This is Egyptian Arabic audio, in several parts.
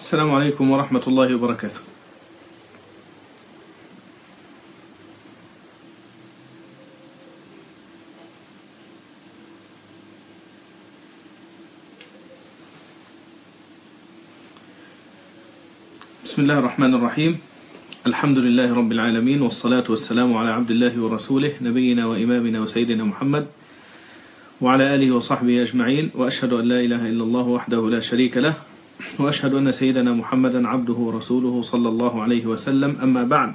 السلام عليكم ورحمة الله وبركاته بسم الله الرحمن الرحيم الحمد لله رب العالمين والصلاة والسلام على عبد الله ورسوله نبينا وإمامنا وسيدنا محمد وعلى آله وصحبه أجمعين وأشهد أن لا إله إلا الله وحده لا شريك له وأشهد أن سيدنا محمدا عبده ورسوله صلى الله عليه وسلم أما بعد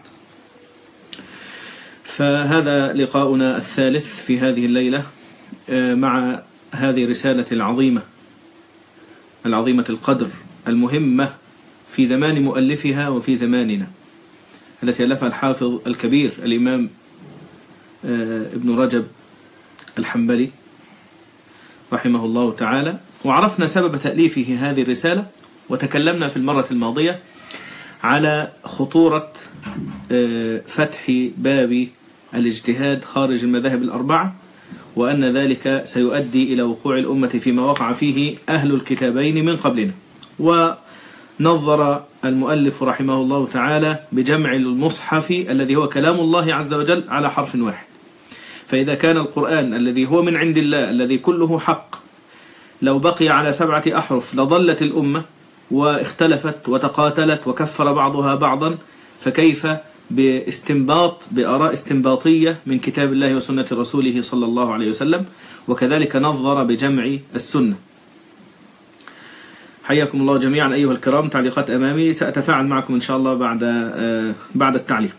فهذا لقاؤنا الثالث في هذه الليلة مع هذه الرسالة العظيمة العظيمة القدر المهمة في زمان مؤلفها وفي زماننا التي ألفها الحافظ الكبير الإمام ابن رجب الحنبلي رحمه الله تعالى وعرفنا سبب تأليفه هذه الرسالة وتكلمنا في المرة الماضية على خطورة فتح باب الاجتهاد خارج المذاهب الأربعة وأن ذلك سيؤدي إلى وقوع الأمة فيما وقع فيه أهل الكتابين من قبلنا ونظر المؤلف رحمه الله تعالى بجمع المصحف الذي هو كلام الله عز وجل على حرف واحد فإذا كان القرآن الذي هو من عند الله الذي كله حق لو بقي على سبعة أحرف لضلت الأمة واختلفت وتقاتلت وكفر بعضها بعضا فكيف باستنباط بآراء استنباطية من كتاب الله وسنة رسوله صلى الله عليه وسلم وكذلك نظر بجمع السنة حياكم الله جميعا أيها الكرام تعليقات أمامي سأتفاعل معكم إن شاء الله بعد بعد التعليق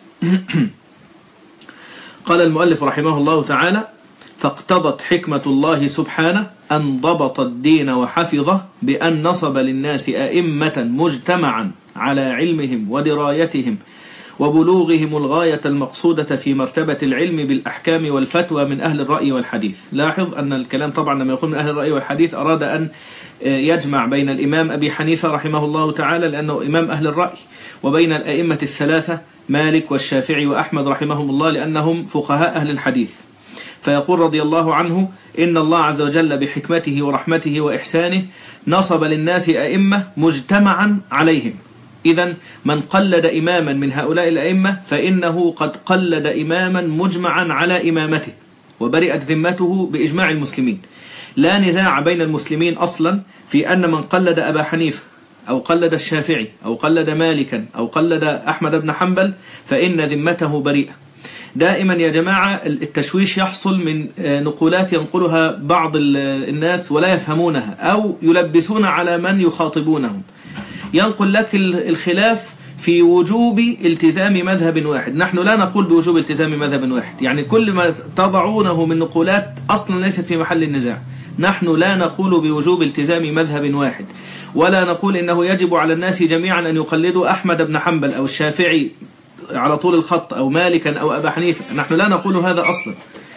قال المؤلف رحمه الله تعالى فاقتضت حكمة الله سبحانه أن ضبط الدين وحفظه بأن نصب للناس أئمة مجتمعا على علمهم ودرايتهم وبلوغهم الغاية المقصودة في مرتبة العلم بالأحكام والفتوى من أهل الرأي والحديث لاحظ أن الكلام طبعا لما يقول من أهل الرأي والحديث أراد أن يجمع بين الإمام أبي حنيفة رحمه الله تعالى لأنه إمام أهل الرأي وبين الأئمة الثلاثة مالك والشافعي وأحمد رحمهم الله لأنهم فقهاء أهل الحديث فيقول رضي الله عنه إن الله عز وجل بحكمته ورحمته وإحسانه نصب للناس أئمة مجتمعا عليهم إذا من قلد إماما من هؤلاء الأئمة فإنه قد قلد إماما مجمعا على إمامته وبرئت ذمته بإجماع المسلمين لا نزاع بين المسلمين أصلا في أن من قلد أبا حنيفة أو قلد الشافعي أو قلد مالكا أو قلد أحمد بن حنبل فإن ذمته بريئة دائما يا جماعة التشويش يحصل من نقولات ينقلها بعض الناس ولا يفهمونها أو يلبسون على من يخاطبونهم ينقل لك الخلاف في وجوب التزام مذهب واحد نحن لا نقول بوجوب التزام مذهب واحد يعني كل ما تضعونه من نقولات أصلا ليست في محل النزاع نحن لا نقول بوجوب التزام مذهب واحد ولا نقول إنه يجب على الناس جميعا أن يقلدوا أحمد بن حنبل أو الشافعي على طول الخط أو مالكا أو أبا حنيفة نحن لا نقول هذا أصلا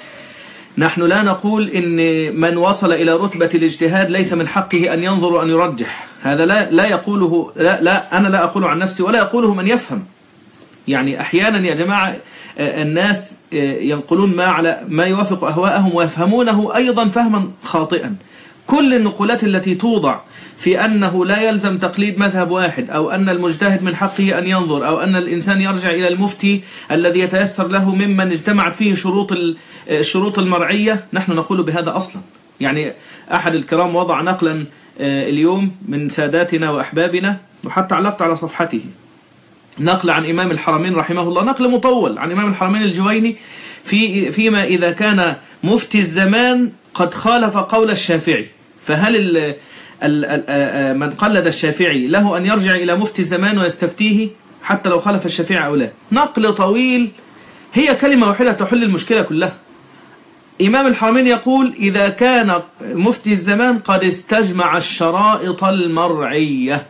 نحن لا نقول إن من وصل إلى رتبة الاجتهاد ليس من حقه أن ينظر وأن يرجح هذا لا لا يقوله لا, لا أنا لا أقول عن نفسي ولا يقوله من يفهم يعني أحيانا يا جماعة الناس ينقلون ما على ما يوافق أهواءهم ويفهمونه أيضا فهما خاطئا كل النقولات التي توضع في أنه لا يلزم تقليد مذهب واحد أو أن المجتهد من حقه أن ينظر أو أن الإنسان يرجع إلى المفتي الذي يتيسر له ممن اجتمعت فيه شروط الشروط المرعية نحن نقول بهذا أصلا يعني أحد الكرام وضع نقلا اليوم من ساداتنا وأحبابنا وحتى علقت على صفحته نقل عن إمام الحرمين رحمه الله نقل مطول عن إمام الحرمين الجويني في فيما إذا كان مفتي الزمان قد خالف قول الشافعي فهل ال ال من قلد الشافعي له أن يرجع إلى مفتي الزمان ويستفتيه حتى لو خالف الشافعي أو لا نقل طويل هي كلمة واحدة تحل المشكلة كلها إمام الحرمين يقول إذا كان مفتي الزمان قد استجمع الشرائط المرعية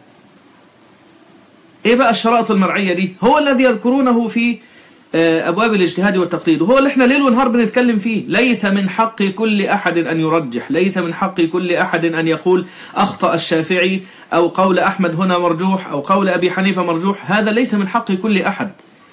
إيه بقى الشرائط المرعية دي هو الذي يذكرونه في أبواب الاجتهاد والتقليد وهو اللي احنا ليل ونهار بنتكلم فيه ليس من حق كل أحد أن يرجح ليس من حق كل أحد أن يقول أخطأ الشافعي أو قول أحمد هنا مرجوح أو قول أبي حنيفة مرجوح هذا ليس من حق كل أحد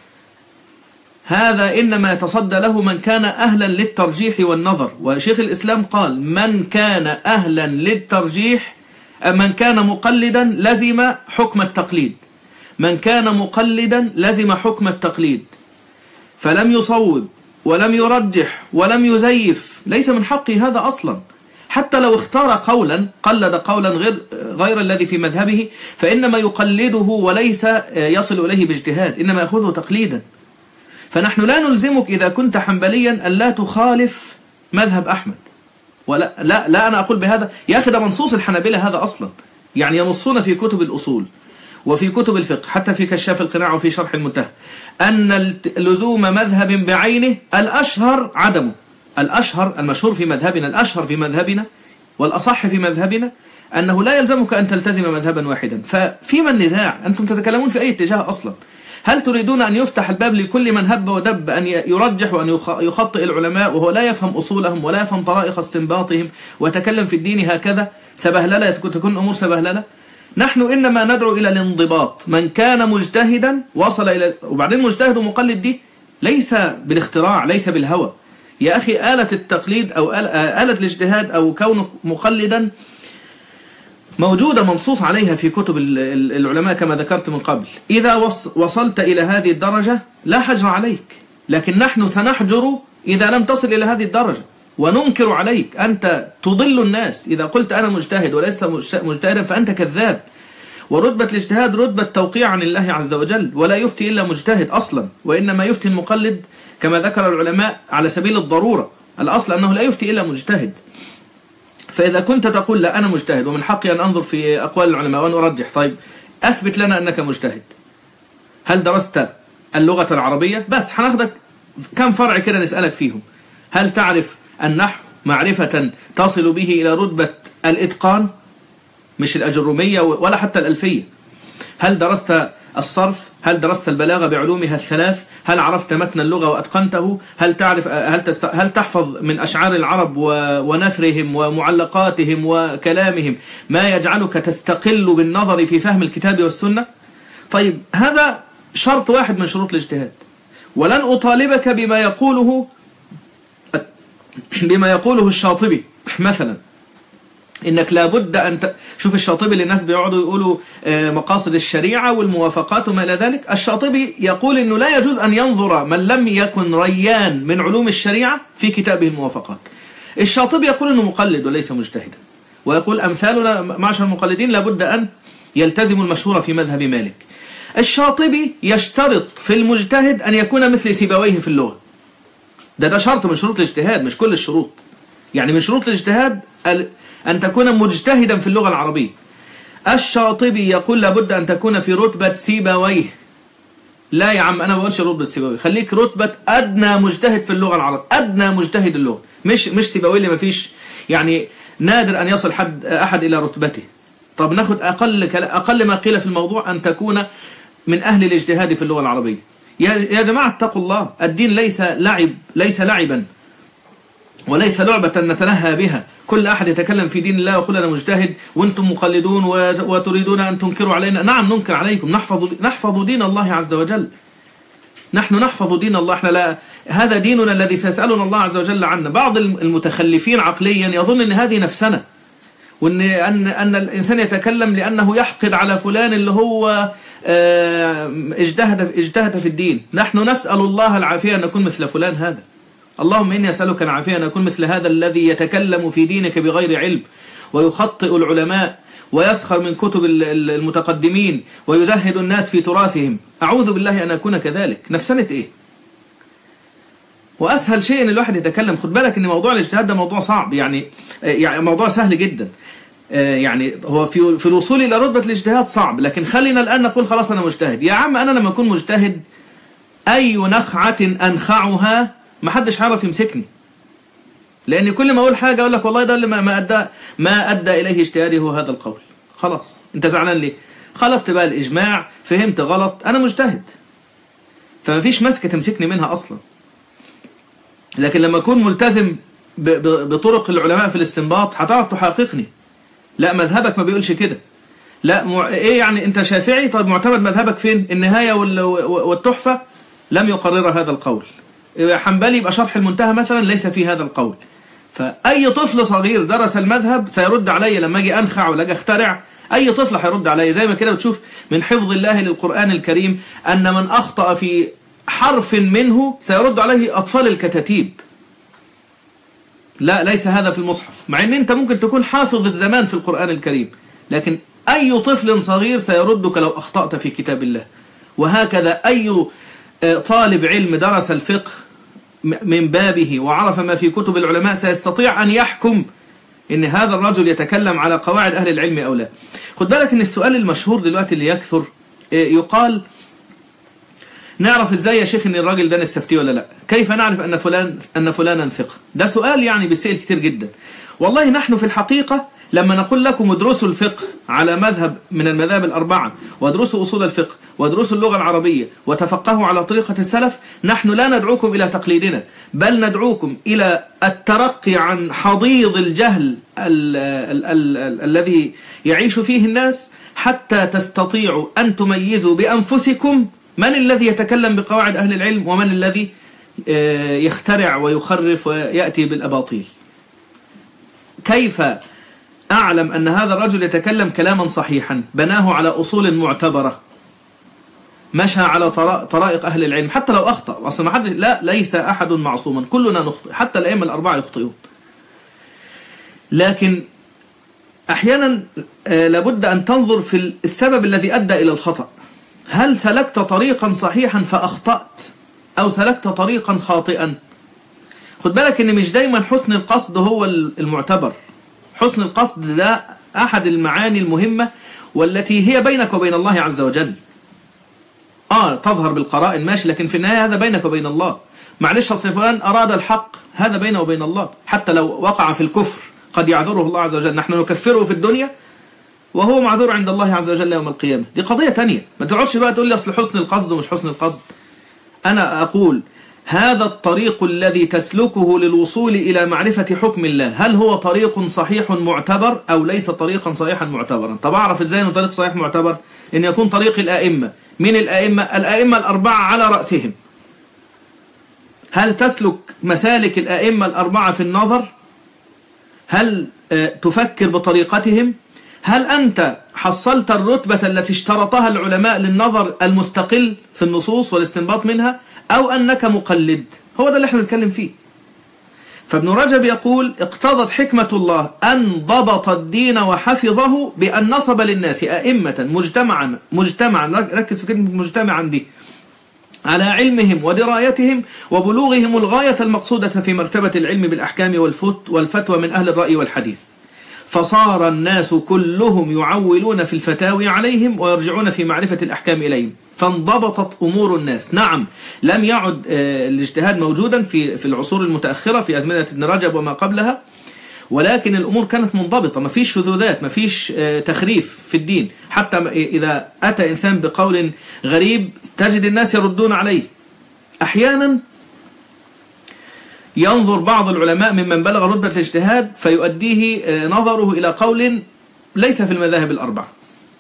هذا إنما يتصدى له من كان أهلا للترجيح والنظر وشيخ الإسلام قال من كان أهلا للترجيح من كان مقلدا لزم حكم التقليد من كان مقلدا لزم حكم التقليد فلم يصوب ولم يرجح ولم يزيف ليس من حقه هذا أصلا حتى لو اختار قولا قلد قولا غير, غير الذي في مذهبه فإنما يقلده وليس يصل إليه باجتهاد إنما يأخذه تقليدا فنحن لا نلزمك إذا كنت حنبليا أن لا تخالف مذهب أحمد ولا لا, لا أنا أقول بهذا يا أخي ده منصوص الحنابلة هذا أصلا يعني ينصون في كتب الأصول وفي كتب الفقه حتى في كشاف القناع وفي شرح المنتهى أن لزوم مذهب بعينه الأشهر عدمه الأشهر المشهور في مذهبنا الأشهر في مذهبنا والأصح في مذهبنا أنه لا يلزمك أن تلتزم مذهبا واحدا ففيما النزاع أنتم تتكلمون في أي اتجاه أصلا هل تريدون أن يفتح الباب لكل من هب ودب أن يرجح وأن يخطئ العلماء وهو لا يفهم أصولهم ولا يفهم طرائق استنباطهم ويتكلم في الدين هكذا سبهللة تكون أمور سبهللة نحن إنما ندعو إلى الانضباط من كان مجتهدا وصل إلى وبعدين مجتهد ومقلد دي ليس بالاختراع ليس بالهوى يا أخي آلة التقليد أو آلة الاجتهاد أو كونه مقلدا موجودة منصوص عليها في كتب العلماء كما ذكرت من قبل إذا وصلت إلى هذه الدرجة لا حجر عليك لكن نحن سنحجر إذا لم تصل إلى هذه الدرجة وننكر عليك أنت تضل الناس إذا قلت أنا مجتهد وليس مجتهدا فأنت كذاب ورتبة الاجتهاد رتبة توقيع عن الله عز وجل ولا يفتي إلا مجتهد أصلا وإنما يفتي المقلد كما ذكر العلماء على سبيل الضرورة الأصل أنه لا يفتي إلا مجتهد فإذا كنت تقول لا أنا مجتهد ومن حقي أن أنظر في أقوال العلماء وأن أرجح طيب أثبت لنا أنك مجتهد هل درست اللغة العربية بس هناخدك كم فرع كده نسألك فيهم هل تعرف النحو معرفة تصل به إلى رتبة الإتقان مش الأجرومية ولا حتى الألفية هل درست الصرف هل درست البلاغة بعلومها الثلاث هل عرفت متن اللغة وأتقنته هل تعرف هل, تست... هل تحفظ من أشعار العرب و... ونثرهم ومعلقاتهم وكلامهم ما يجعلك تستقل بالنظر في فهم الكتاب والسنة طيب هذا شرط واحد من شروط الاجتهاد ولن أطالبك بما يقوله بما يقوله الشاطبي مثلا انك لابد ان ت... شوف الشاطبي اللي الناس بيقعدوا يقولوا مقاصد الشريعه والموافقات وما الى ذلك الشاطبي يقول انه لا يجوز ان ينظر من لم يكن ريان من علوم الشريعه في كتابه الموافقات الشاطبي يقول انه مقلد وليس مجتهدا ويقول امثالنا معشر المقلدين لابد ان يلتزموا المشهور في مذهب مالك الشاطبي يشترط في المجتهد ان يكون مثل سيبويه في اللغه ده ده شرط من شروط الاجتهاد مش كل الشروط يعني من شروط الاجتهاد أن تكون مجتهدا في اللغة العربية الشاطبي يقول لابد أن تكون في رتبة سيبويه لا يا عم أنا ما بقولش رتبة سيبويه خليك رتبة أدنى مجتهد في اللغة العربية أدنى مجتهد اللغة مش مش سيبويه اللي ما فيش يعني نادر أن يصل حد أحد إلى رتبته طب ناخد أقل أقل ما قيل في الموضوع أن تكون من أهل الاجتهاد في اللغة العربية يا يا جماعة اتقوا الله الدين ليس لعب ليس لعبا وليس لعبة نتلهى بها كل أحد يتكلم في دين الله ويقول أنا مجتهد وأنتم مقلدون وتريدون أن تنكروا علينا نعم ننكر عليكم نحفظ نحفظ دين الله عز وجل نحن نحفظ دين الله احنا لا هذا ديننا الذي سيسألنا الله عز وجل عنه بعض المتخلفين عقليا يظن ان هذه نفسنا وان ان ان الانسان يتكلم لانه يحقد على فلان اللي هو اجتهد اجتهد في الدين نحن نسأل الله العافية أن نكون مثل فلان هذا اللهم إني أسألك العافية أن أكون مثل هذا الذي يتكلم في دينك بغير علم ويخطئ العلماء ويسخر من كتب المتقدمين ويزهد الناس في تراثهم أعوذ بالله أن أكون كذلك نفسنة إيه وأسهل شيء أن الواحد يتكلم خد بالك أن موضوع الاجتهاد ده موضوع صعب يعني يعني موضوع سهل جدا يعني هو في في الوصول إلى رتبة الاجتهاد صعب لكن خلينا الآن نقول خلاص أنا مجتهد يا عم أنا لما أكون مجتهد أي نخعة أنخعها ما حدش عارف يمسكني لان كل ما اقول حاجه اقول لك والله ده اللي ما ادى ما ادى اليه اجتهادي هو هذا القول خلاص انت زعلان ليه خالفت بقى الاجماع فهمت غلط انا مجتهد فما فيش مسكه تمسكني منها اصلا لكن لما اكون ملتزم بطرق العلماء في الاستنباط هتعرف تحققني لا مذهبك ما بيقولش كده لا مع... ايه يعني انت شافعي طيب معتمد مذهبك فين النهايه وال... والتحفه لم يقرر هذا القول حنبلي يبقى شرح المنتهى مثلا ليس في هذا القول فأي طفل صغير درس المذهب سيرد علي لما أجي أنخع ولا أجي أخترع أي طفل هيرد علي زي ما كده بتشوف من حفظ الله للقرآن الكريم أن من أخطأ في حرف منه سيرد عليه أطفال الكتاتيب لا ليس هذا في المصحف مع أن أنت ممكن تكون حافظ الزمان في القرآن الكريم لكن أي طفل صغير سيردك لو أخطأت في كتاب الله وهكذا أي طالب علم درس الفقه من بابه وعرف ما في كتب العلماء سيستطيع أن يحكم ان هذا الرجل يتكلم على قواعد اهل العلم او لا خد بالك ان السؤال المشهور دلوقتي اللي يكثر يقال نعرف ازاي يا شيخ ان الراجل ده نستفتيه ولا لا كيف نعرف ان فلان ان فلانا ثقه ده سؤال يعني بيتسال كتير جدا والله نحن في الحقيقه لما نقول لكم ادرسوا الفقه على مذهب من المذاهب الأربعة وادرسوا أصول الفقه وادرسوا اللغة العربية وتفقهوا على طريقة السلف نحن لا ندعوكم إلى تقليدنا بل ندعوكم إلى الترقي عن حضيض الجهل ال ال ال ال الذي يعيش فيه الناس حتى تستطيعوا أن تميزوا بأنفسكم من الذي يتكلم بقواعد أهل العلم ومن الذي يخترع ويخرف ويأتي بالأباطيل كيف أعلم أن هذا الرجل يتكلم كلاما صحيحا بناه على أصول معتبرة مشى على طرائق أهل العلم حتى لو أخطأ أصلا ما حد لا ليس أحد معصوما كلنا نخطئ حتى الأئمة الأربعة يخطئون لكن أحيانا لابد أن تنظر في السبب الذي أدى إلى الخطأ هل سلكت طريقا صحيحا فأخطأت أو سلكت طريقا خاطئا خد بالك ان مش دايما حسن القصد هو المعتبر حسن القصد ده أحد المعاني المهمة والتي هي بينك وبين الله عز وجل آه تظهر بالقرائن ماشي لكن في النهاية هذا بينك وبين الله معلش أصل فلان أراد الحق هذا بينه وبين الله حتى لو وقع في الكفر قد يعذره الله عز وجل نحن نكفره في الدنيا وهو معذور عند الله عز وجل يوم القيامة دي قضية تانية ما تقعدش بقى تقول لي أصل حسن القصد ومش حسن القصد أنا أقول هذا الطريق الذي تسلكه للوصول إلى معرفة حكم الله هل هو طريق صحيح معتبر أو ليس طريقا صحيحا معتبرا طب أعرف إزاي أنه طريق صحيح معتبر إن يكون طريق الآئمة من الآئمة الآئمة الأربعة على رأسهم هل تسلك مسالك الآئمة الأربعة في النظر هل تفكر بطريقتهم هل أنت حصلت الرتبة التي اشترطها العلماء للنظر المستقل في النصوص والاستنباط منها أو أنك مقلد هو ده اللي احنا بنتكلم فيه فابن رجب يقول اقتضت حكمة الله أن ضبط الدين وحفظه بأن نصب للناس أئمة مجتمعا مجتمعا ركز في كلمة مجتمعا دي على علمهم ودرايتهم وبلوغهم الغاية المقصودة في مرتبة العلم بالأحكام والفت والفتوى من أهل الرأي والحديث فصار الناس كلهم يعولون في الفتاوي عليهم ويرجعون في معرفة الأحكام إليهم فانضبطت أمور الناس نعم لم يعد الاجتهاد موجودا في في العصور المتأخرة في أزمنة ابن رجب وما قبلها ولكن الأمور كانت منضبطة ما فيش شذوذات ما فيش تخريف في الدين حتى إذا أتى إنسان بقول غريب تجد الناس يردون عليه أحيانا ينظر بعض العلماء ممن بلغ رتبة الاجتهاد فيؤديه نظره إلى قول ليس في المذاهب الأربعة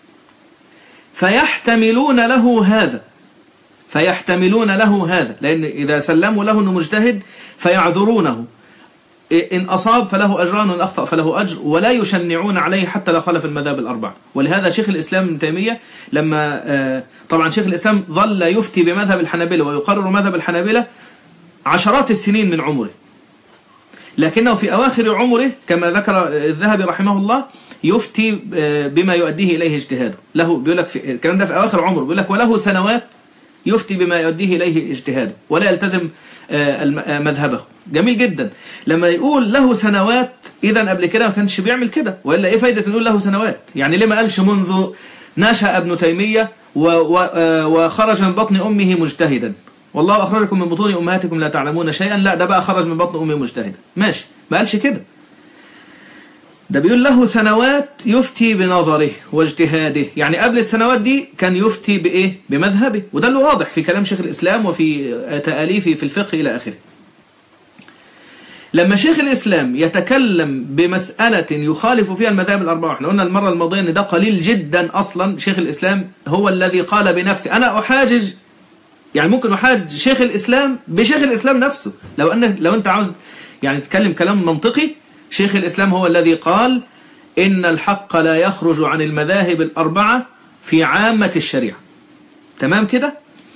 فيحتملون له هذا فيحتملون له هذا لأن إذا سلموا له أنه مجتهد فيعذرونه إن أصاب فله أجران وإن أخطأ فله أجر ولا يشنعون عليه حتى لا خالف المذاهب الأربعة ولهذا شيخ الإسلام ابن تيمية لما طبعا شيخ الإسلام ظل يفتي بمذهب الحنابلة ويقرر مذهب الحنابلة عشرات السنين من عمره لكنه في أواخر عمره كما ذكر الذهبي رحمه الله يفتي بما يؤديه إليه اجتهاده له بيقول لك في الكلام ده في أواخر عمره بيقول لك وله سنوات يفتي بما يؤديه إليه اجتهاده ولا يلتزم مذهبه جميل جدا لما يقول له سنوات إذا قبل كده ما كانش بيعمل كده وإلا إيه فايدة نقول له سنوات يعني ليه ما قالش منذ نشأ ابن تيمية وخرج من بطن أمه مجتهدا والله أخرجكم من بطون أمهاتكم لا تعلمون شيئا لا ده بقى خرج من بطن أمه مجتهدا ماشي ما قالش كده ده بيقول له سنوات يفتي بنظره واجتهاده يعني قبل السنوات دي كان يفتي بإيه بمذهبه وده اللي واضح في كلام شيخ الإسلام وفي تأليفه في الفقه إلى آخره لما شيخ الإسلام يتكلم بمسألة يخالف فيها المذاهب الأربعة احنا قلنا المرة الماضية أن ده قليل جدا أصلا شيخ الإسلام هو الذي قال بنفسه أنا أحاجج يعني ممكن أحاج شيخ الإسلام بشيخ الإسلام نفسه لو أن لو أنت عاوز يعني تتكلم كلام منطقي شيخ الإسلام هو الذي قال إن الحق لا يخرج عن المذاهب الأربعة في عامة الشريعة تمام كده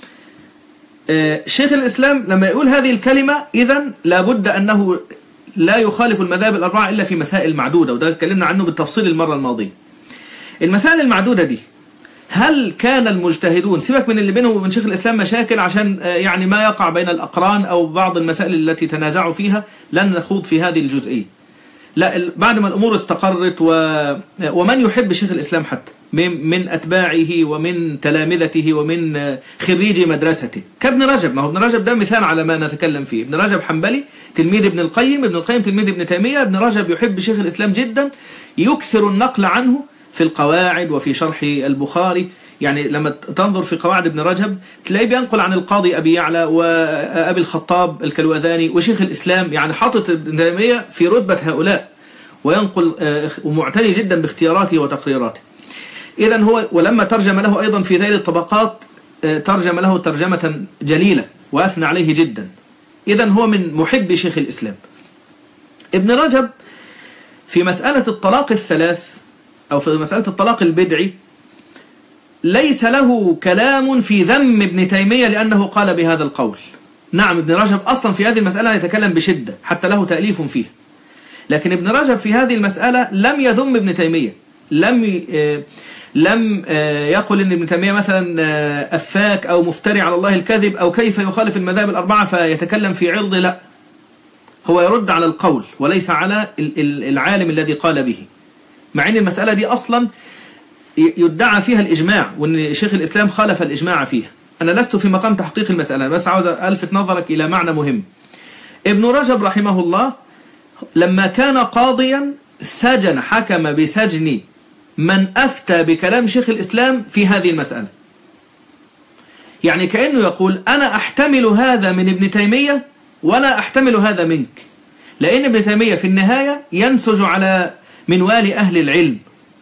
آه، شيخ الإسلام لما يقول هذه الكلمة إذا لابد أنه لا يخالف المذاهب الأربعة إلا في مسائل معدودة وده اتكلمنا عنه بالتفصيل المرة الماضية المسائل المعدودة دي هل كان المجتهدون سيبك من اللي بينه وبين شيخ الإسلام مشاكل عشان آه، يعني ما يقع بين الأقران أو بعض المسائل التي تنازعوا فيها لن نخوض في هذه الجزئية لا ال- بعد ما الأمور استقرت و... ومن يحب شيخ الإسلام حتى من من أتباعه ومن تلامذته ومن آه، خريجي مدرسته كابن رجب ما هو ابن رجب ده مثال على ما نتكلم فيه ابن رجب حنبلي تلميذ ابن القيم ابن القيم تلميذ ابن تيمية ابن رجب يحب شيخ الإسلام جدا يكثر النقل عنه في القواعد وفي شرح البخاري يعني لما تنظر في قواعد ابن رجب تلاقيه بينقل عن القاضي أبي يعلى وأبي الخطاب الكلوذاني وشيخ الإسلام يعني حاطط ابن تيمية في رتبة هؤلاء وينقل آه، ومعتني جدا باختياراته وتقريراته إذا هو ولما ترجم له أيضا في ذيل الطبقات آه، ترجم له ترجمة جليلة وأثنى عليه جدا إذا هو من محب شيخ الإسلام ابن رجب في مسألة الطلاق الثلاث أو في مسألة الطلاق البدعي ليس له كلام في ذم ابن تيمية لأنه قال بهذا القول نعم ابن رجب أصلا في هذه المسألة يتكلم بشدة حتى له تأليف فيه لكن ابن رجب في هذه المسألة لم يذم ابن تيمية لم ي- آه، لم آه، يقل ان ابن تيمية مثلا آه، أفاك أو مفتري على الله الكذب أو كيف يخالف المذاهب الأربعة فيتكلم في عرض لا هو يرد على القول وليس على ال- ال- العالم الذي قال به مع ان المسألة دي أصلا ي- يدعى فيها الإجماع وأن شيخ الإسلام خالف الإجماع فيها أنا لست في مقام تحقيق المسألة بس عاوز ألفت نظرك إلى معنى مهم ابن رجب رحمه الله لما كان قاضيا سجن حكم بسجن من أفتى بكلام شيخ الإسلام في هذه المسألة يعني كأنه يقول أنا أحتمل هذا من ابن تيمية ولا أحتمل هذا منك لأن ابن تيمية في النهاية ينسج على منوال أهل العلم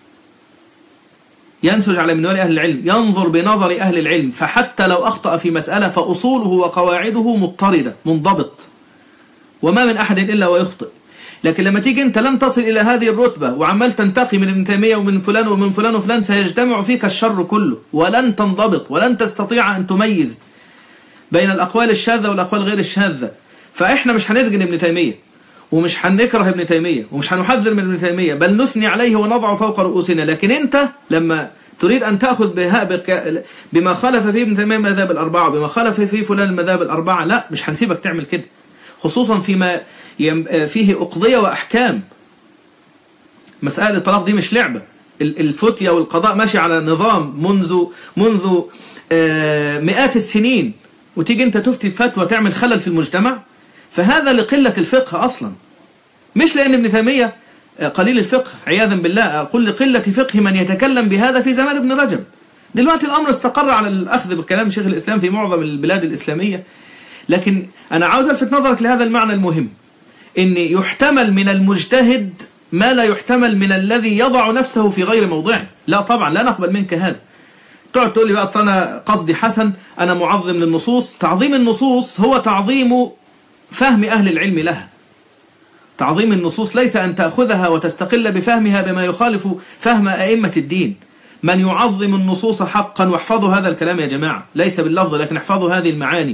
ينسج على منوال أهل العلم ينظر بنظر أهل العلم فحتى لو أخطأ في مسألة فأصوله وقواعده مضطردة منضبط وما من أحد إلا ويخطئ لكن لما تيجي أنت لم تصل إلى هذه الرتبة وعمال تنتقي من ابن تيمية ومن فلان ومن فلان وفلان سيجتمع فيك الشر كله ولن تنضبط ولن تستطيع أن تميز بين الأقوال الشاذة والأقوال غير الشاذة فإحنا مش هنسجن ابن تيمية ومش هنكره ابن تيمية ومش هنحذر من ابن تيمية بل نثني عليه ونضع فوق رؤوسنا لكن أنت لما تريد أن تأخذ بها بك بما خالف فيه ابن تيمية من المذاهب الأربعة وبما خالف فيه فلان المذاهب الأربعة لا مش هنسيبك تعمل كده خصوصا فيما يم- فيه أقضية وأحكام مسألة الطلاق دي مش لعبة ال- الفتية والقضاء ماشي على نظام منذ منذ آه، مئات السنين وتيجي انت تفتي فتوى تعمل خلل في المجتمع فهذا لقلة الفقه أصلا مش لأن ابن تيمية آه، قليل الفقه عياذا بالله أقول لقلة فقه من يتكلم بهذا في زمان ابن رجب دلوقتي الأمر استقر على الأخذ بكلام شيخ الإسلام في معظم البلاد الإسلامية لكن أنا عاوز ألفت نظرك لهذا المعنى المهم إن يحتمل من المجتهد ما لا يحتمل من الذي يضع نفسه في غير موضعه لا طبعا لا نقبل منك هذا تقعد تقول لي بقى اصل انا قصدي حسن انا معظم للنصوص تعظيم النصوص هو تعظيم فهم اهل العلم لها تعظيم النصوص ليس ان تاخذها وتستقل بفهمها بما يخالف فهم ائمه الدين من يعظم النصوص حقا واحفظوا هذا الكلام يا جماعه ليس باللفظ لكن احفظوا هذه المعاني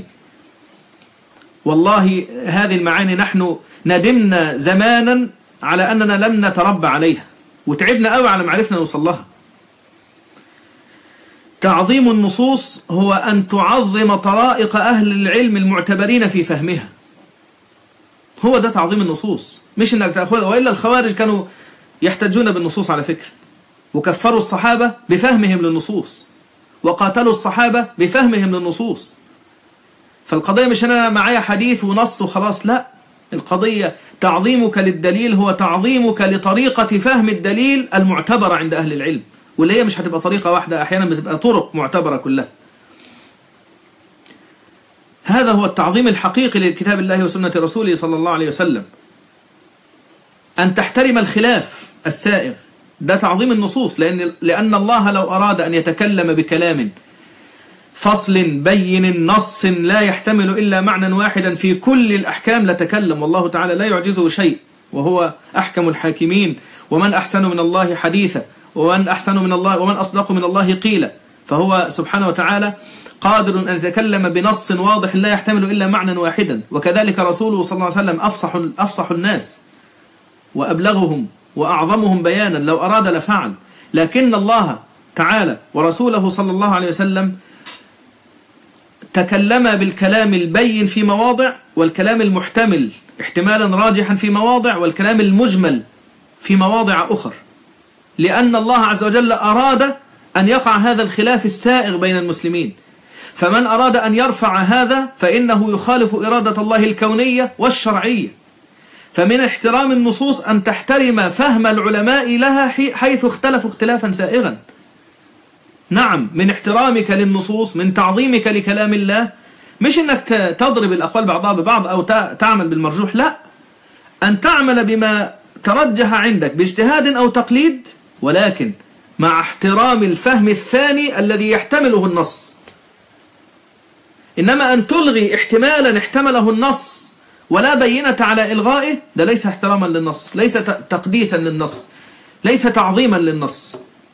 والله هذه المعاني نحن ندمنا زمانا على أننا لم نتربى عليها وتعبنا قوي على معرفنا نوصل لها تعظيم النصوص هو أن تعظم طرائق أهل العلم المعتبرين في فهمها هو ده تعظيم النصوص مش انك تاخذها والا الخوارج كانوا يحتجون بالنصوص على فكره وكفروا الصحابه بفهمهم للنصوص وقاتلوا الصحابه بفهمهم للنصوص فالقضية مش أنا معايا حديث ونص وخلاص لا القضية تعظيمك للدليل هو تعظيمك لطريقة فهم الدليل المعتبرة عند أهل العلم واللي هي مش هتبقى طريقة واحدة أحيانا بتبقى طرق معتبرة كلها هذا هو التعظيم الحقيقي لكتاب الله وسنة رسوله صلى الله عليه وسلم أن تحترم الخلاف السائغ ده تعظيم النصوص لأن, لأن الله لو أراد أن يتكلم بكلام فصل بين نص لا يحتمل إلا معنى واحدا في كل الأحكام لتكلم والله تعالى لا يعجزه شيء وهو أحكم الحاكمين ومن أحسن من الله حديثا ومن أحسن من الله ومن أصدق من الله قيلا فهو سبحانه وتعالى قادر أن يتكلم بنص واضح لا يحتمل إلا معنى واحدا وكذلك رسوله صلى الله عليه وسلم أفصح, أفصح الناس وأبلغهم وأعظمهم بيانا لو أراد لفعل لكن الله تعالى ورسوله صلى الله عليه وسلم تكلم بالكلام البين في مواضع والكلام المحتمل احتمالا راجحا في مواضع والكلام المجمل في مواضع أخر لأن الله عز وجل أراد أن يقع هذا الخلاف السائغ بين المسلمين فمن أراد أن يرفع هذا فإنه يخالف إرادة الله الكونية والشرعية فمن احترام النصوص أن تحترم فهم العلماء لها حيث اختلفوا اختلافا سائغا نعم من احترامك للنصوص من تعظيمك لكلام الله مش انك تضرب الأقوال بعضها ببعض أو تعمل بالمرجوح لا أن تعمل بما ترجح عندك باجتهاد أو تقليد ولكن مع احترام الفهم الثاني الذي يحتمله النص إنما أن تلغي احتمالا احتمله النص ولا بينة على إلغائه ده ليس احتراما للنص ليس تقديسا للنص ليس تعظيما للنص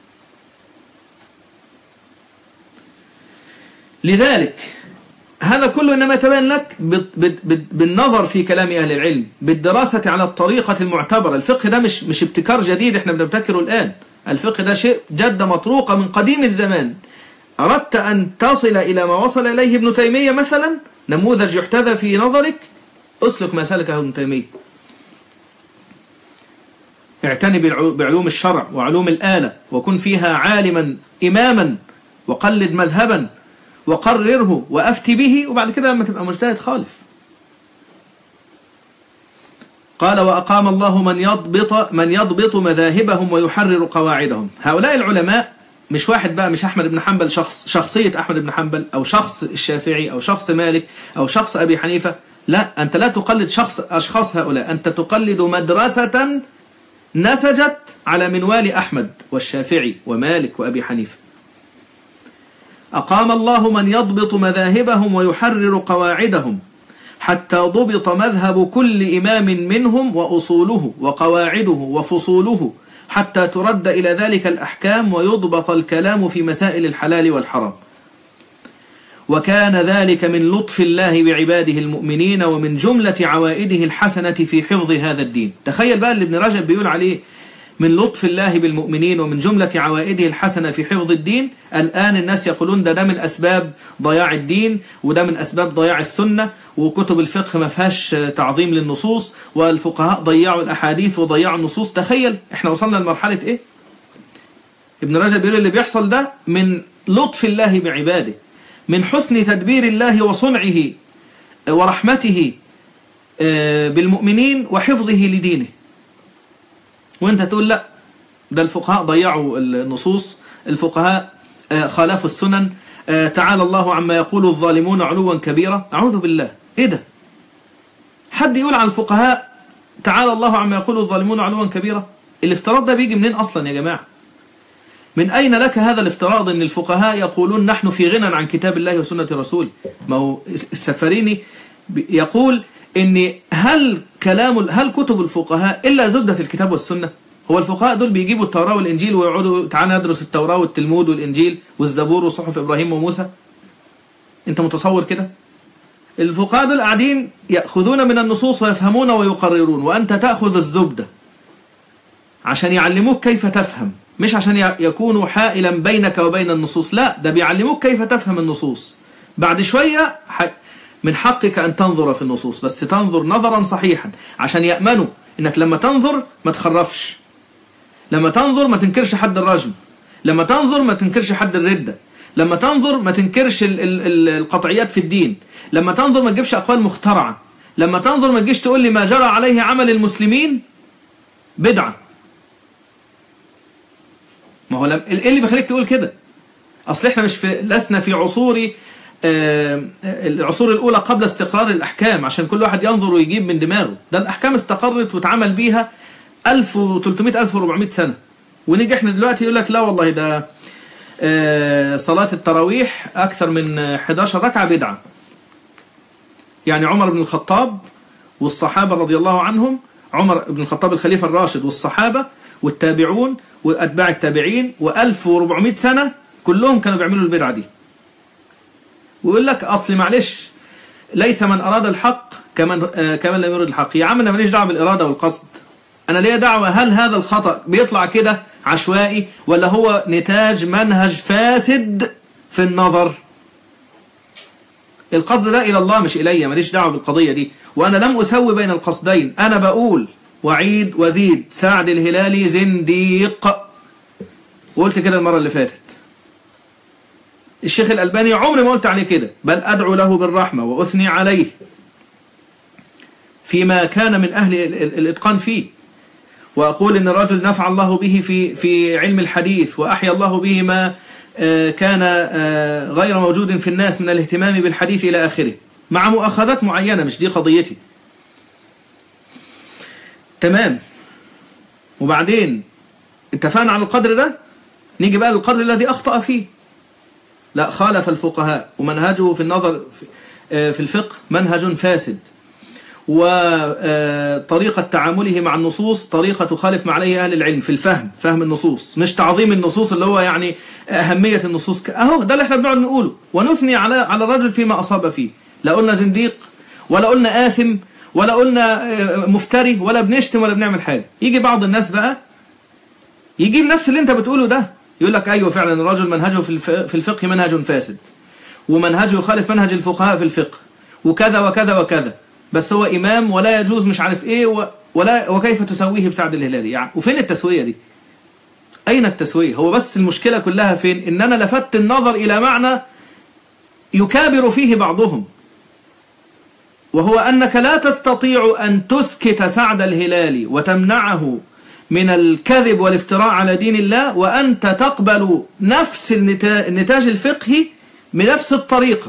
لذلك هذا كله إنما يتبين لك بالنظر في كلام أهل العلم بالدراسة على الطريقة المعتبرة الفقه ده مش, مش ابتكار جديد احنا بنبتكره الآن الفقه ده شيء جد مطروقة من قديم الزمان أردت أن تصل إلى ما وصل إليه ابن تيمية مثلا نموذج يحتذى في نظرك أسلك ما سلكه ابن تيمية اعتني بعلوم الشرع وعلوم الآلة وكن فيها عالما إماما وقلد مذهبا وقرره وأفتي به وبعد كده لما تبقى مجتهد خالف قال وأقام الله من يضبط من يضبط مذاهبهم ويحرر قواعدهم هؤلاء العلماء مش واحد بقى مش أحمد بن حنبل شخص شخصية أحمد بن حنبل أو شخص الشافعي أو شخص مالك أو شخص أبي حنيفة لا أنت لا تقلد شخص أشخاص هؤلاء أنت تقلد مدرسة نسجت على منوال أحمد والشافعي ومالك وأبي حنيفة أقام الله من يضبط مذاهبهم ويحرر قواعدهم حتى ضبط مذهب كل إمام منهم وأصوله وقواعده وفصوله حتى ترد إلى ذلك الأحكام ويضبط الكلام في مسائل الحلال والحرام وكان ذلك من لطف الله بعباده المؤمنين ومن جملة عوائده الحسنة في حفظ هذا الدين تخيل بقى اللي ابن رجب بيقول عليه من لطف الله بالمؤمنين ومن جملة عوائده الحسنة في حفظ الدين الآن الناس يقولون ده ده من أسباب ضياع الدين وده من أسباب ضياع السنة وكتب الفقه ما فيهاش تعظيم للنصوص والفقهاء ضيعوا الأحاديث وضيعوا النصوص تخيل احنا وصلنا لمرحلة ايه ابن رجب بيقول اللي بيحصل ده من لطف الله بعباده من حسن تدبير الله وصنعه ورحمته آه، بالمؤمنين وحفظه لدينه وانت تقول لا ده الفقهاء ضيعوا النصوص الفقهاء آه، خالفوا السنن آه، تعالى الله عما يقول الظالمون علوا كبيرا أعوذ بالله إيه ده حد يقول عن الفقهاء تعالى الله عما يقول الظالمون علوا كبيرا الافتراض ده بيجي منين أصلا يا جماعة من أين لك هذا الافتراض أن الفقهاء يقولون نحن في غنى عن كتاب الله وسنة رسوله ما هو السفريني يقول ان هل كلام هل كتب الفقهاء الا زبده الكتاب والسنه هو الفقهاء دول بيجيبوا التوراة والإنجيل ويقعدوا تعالى ندرس التوراة والتلمود والإنجيل والزبور وصحف إبراهيم وموسى أنت متصور كده الفقهاء دول قاعدين يأخذون من النصوص ويفهمون ويقررون وأنت تأخذ الزبدة عشان يعلموك كيف تفهم مش عشان يكونوا حائلا بينك وبين النصوص لا ده بيعلموك كيف تفهم النصوص بعد شوية من حقك أن تنظر في النصوص بس تنظر نظرا صحيحا عشان يأمنوا إنك لما تنظر ما تخرفش لما تنظر ما تنكرش حد الرجم لما تنظر ما تنكرش حد الردة لما تنظر ما تنكرش ال ال القطعيات في الدين لما تنظر ما تجيبش أقوال مخترعة لما تنظر ما تجيش تقول لي ما جرى عليه عمل المسلمين بدعة ما هو ايه اللي بيخليك تقول كده اصل احنا مش في لسنا في عصور آه، العصور الاولى قبل استقرار الاحكام عشان كل واحد ينظر ويجيب من دماغه ده الاحكام استقرت واتعمل بيها 1300 1400 سنة ونيجي احنا دلوقتي يقول لك لا والله ده آه، صلاة التراويح أكثر من 11 ركعة بدعة يعني عمر بن الخطاب والصحابة رضي الله عنهم عمر بن الخطاب الخليفة الراشد والصحابة والتابعون وأتباع التابعين و1400 سنة كلهم كانوا بيعملوا البدعة دي ويقول لك أصل معلش ليس من أراد الحق كمن آه، كمن لم يرد الحق يا عم أنا ماليش دعوة بالإرادة والقصد أنا ليا دعوة هل هذا الخطأ بيطلع كده عشوائي ولا هو نتاج منهج فاسد في النظر القصد ده إلى الله مش إلي ماليش دعوة بالقضية دي وأنا لم أسوي بين القصدين أنا بقول وعيد وزيد سعد الهلالي زنديق وقلت كده المرة اللي فاتت الشيخ الألباني عمري ما قلت عليه كده بل أدعو له بالرحمة وأثني عليه فيما كان من أهل ال- ال- الإتقان فيه وأقول إن الرجل نفع الله به في في علم الحديث وأحيا الله به ما آه، كان آه، غير موجود في الناس من الاهتمام بالحديث إلى آخره مع مؤاخذات معينة مش دي قضيتي تمام وبعدين اتفقنا على القدر ده نيجي بقى للقدر الذي أخطأ فيه لا خالف الفقهاء ومنهجه في النظر في- آه، في الفقه منهج فاسد وطريقة تعامله مع النصوص طريقة تخالف ما عليه أهل العلم في الفهم فهم النصوص مش تعظيم النصوص اللي هو يعني أهمية النصوص ك- أهو ده اللي احنا بنقعد نقوله ونثني على على الرجل فيما أصاب فيه لا قلنا زنديق ولا قلنا آثم ولا قلنا آه، مفتري ولا بنشتم ولا بنعمل حاجة يجي بعض الناس بقى يجيب نفس اللي انت بتقوله ده يقول لك ايوه فعلا الرجل منهجه في الف- في الفقه منهج فاسد ومنهجه يخالف منهج الفقهاء في الفقه وكذا وكذا وكذا بس هو امام ولا يجوز مش عارف ايه و- ولا وكيف تسويه بسعد الهلالي يعني وفين التسويه دي اين التسويه هو بس المشكله كلها فين ان انا لفت النظر الى معنى يكابر فيه بعضهم وهو أنك لا تستطيع أن تسكت سعد الهلالي وتمنعه من الكذب والافتراء على دين الله وأنت تقبل نفس النتا- النتاج الفقهي بنفس الطريقة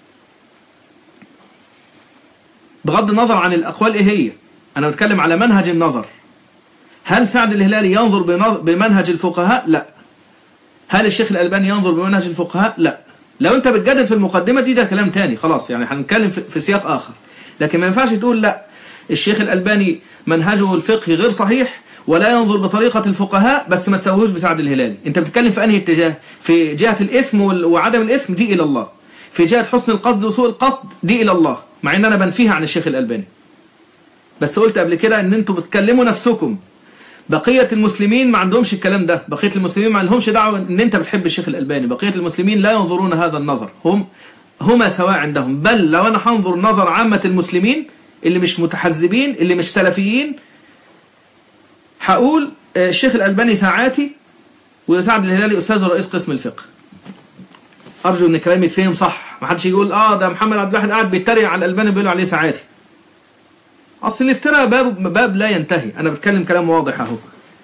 بغض النظر عن الأقوال إيه هي أنا بتكلم على منهج النظر هل سعد الهلالي ينظر بنظ- بمنهج الفقهاء؟ لا هل الشيخ الألباني ينظر بمنهج الفقهاء؟ لا لو أنت بتجدد في المقدمة دي ده كلام تاني خلاص يعني هنتكلم في- في سياق آخر لكن ما ينفعش تقول لا الشيخ الألباني منهجه الفقهي غير صحيح ولا ينظر بطريقة الفقهاء بس ما تسويهوش بسعد الهلالي انت بتتكلم في انهي اتجاه في جهة الإثم وال- وعدم الإثم دي إلى الله في جهة حسن القصد وسوء القصد دي إلى الله مع ان انا بنفيها عن الشيخ الألباني بس قلت قبل كده ان انتوا بتكلموا نفسكم بقية المسلمين ما عندهمش الكلام ده بقية المسلمين ما لهمش دعوة ان انت بتحب الشيخ الألباني بقية المسلمين لا ينظرون هذا النظر هم هما سواء عندهم بل لو انا هنظر نظر عامة المسلمين اللي مش متحزبين اللي مش سلفيين هقول آه، الشيخ الألباني ساعاتي وسعد الهلالي أستاذ ورئيس قسم الفقه أرجو إن كلامي يتفهم صح ما حدش يقول آه ده محمد عبد الواحد قاعد بيتريق على الألباني بيقول عليه ساعاتي أصل الافتراء باب باب لا ينتهي أنا بتكلم كلام واضح أهو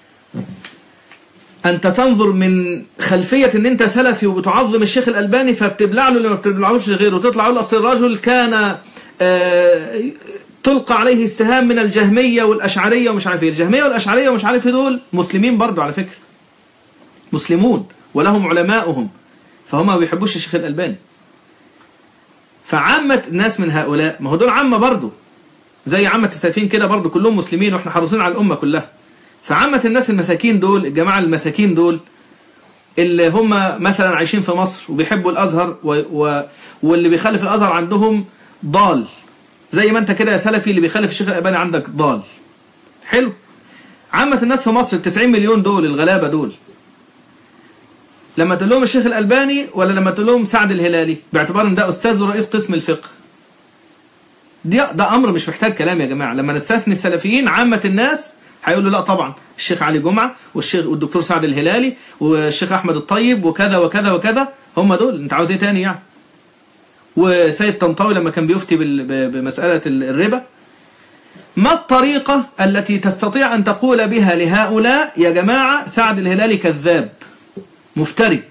أنت تنظر من خلفية إن أنت سلفي وبتعظم الشيخ الألباني فبتبلع له اللي ما بتبلعوش لغيره وتطلع تقول أصل الرجل كان آه، تلقى عليه السهام من الجهمية والأشعرية ومش عارف إيه الجهمية والأشعرية ومش عارف إيه دول مسلمين برضو على فكرة مسلمون ولهم علماؤهم فهم ما بيحبوش الشيخ الألباني فعامة الناس من هؤلاء ما هو دول عامة برضو زي عامة السلفيين كده برضو كلهم مسلمين واحنا حريصين على الأمة كلها فعامة الناس المساكين دول الجماعة المساكين دول اللي هم مثلا عايشين في مصر وبيحبوا الأزهر و... و... واللي بيخالف الأزهر عندهم ضال زي ما انت كده يا سلفي اللي بيخالف الشيخ الألباني عندك ضال حلو عامة الناس في مصر ال 90 مليون دول الغلابة دول لما تقول لهم الشيخ الألباني ولا لما تقول لهم سعد الهلالي باعتبار ان ده أستاذ ورئيس قسم الفقه دي ده أمر مش محتاج كلام يا جماعة لما نستثني السلفيين عامة الناس هيقولوا لا طبعا الشيخ علي جمعة والشيخ والدكتور سعد الهلالي والشيخ أحمد الطيب وكذا وكذا وكذا هم دول انت عاوز ايه تاني يعني وسيد طنطاوي لما كان بيفتي بال- ب- بمسألة ال- الربا ما الطريقة التي تستطيع أن تقول بها لهؤلاء يا جماعة سعد الهلالي كذاب مفتري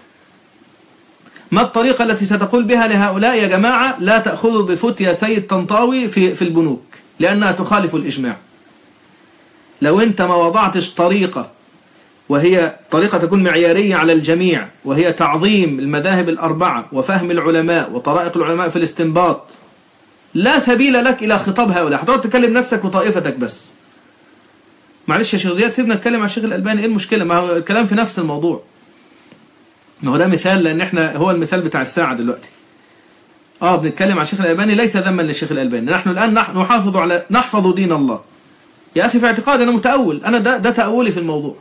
ما الطريقة التي ستقول بها لهؤلاء يا جماعة لا تأخذوا بفتيا سيد طنطاوي في, في البنوك لأنها تخالف الإجماع لو أنت ما وضعتش طريقة وهي طريقة تكون معيارية على الجميع وهي تعظيم المذاهب الأربعة وفهم العلماء وطرائق العلماء في الاستنباط لا سبيل لك إلى خطاب هؤلاء هتقعد تكلم نفسك وطائفتك بس معلش يا شيخ زياد سيبنا نتكلم عن الشيخ الألباني إيه المشكلة ما هو الكلام في نفس الموضوع ما هو ده مثال لأن إحنا هو المثال بتاع الساعة دلوقتي اه بنتكلم عن الشيخ الألباني ليس ذما للشيخ الألباني نحن الآن نح- نحافظ على نحفظ دين الله يا أخي في اعتقاد أنا متأول أنا ده, ده تأولي في الموضوع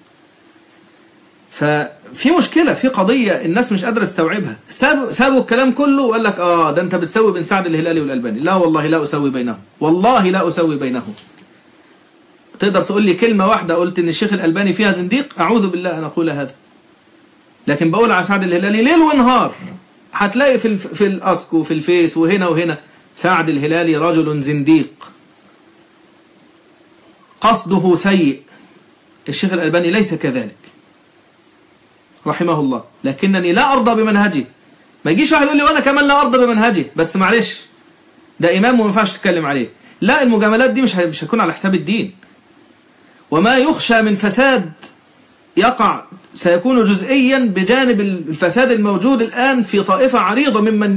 ففي مشكلة في قضية الناس مش قادرة تستوعبها سابوا, سابوا الكلام كله وقال لك اه ده انت بتسوي بين سعد الهلالي والألباني لا والله لا أسوي بينهم والله لا أسوي بينهم تقدر تقول لي كلمة واحدة قلت ان الشيخ الألباني فيها زنديق أعوذ بالله أن أقول هذا لكن بقول على سعد الهلالي ليل ونهار هتلاقي في الف- في الأسك وفي الفيس وهنا وهنا سعد الهلالي رجل زنديق قصده سيء الشيخ الألباني ليس كذلك رحمه الله لكنني لا أرضى بمنهجه ما يجيش واحد يقول لي وأنا كمان لا أرضى بمنهجه بس معلش ده إمام وما ينفعش تتكلم عليه لا المجاملات دي مش ه- مش هتكون على حساب الدين وما يخشى من فساد يقع سيكون جزئيا بجانب الفساد الموجود الآن في طائفة عريضة ممن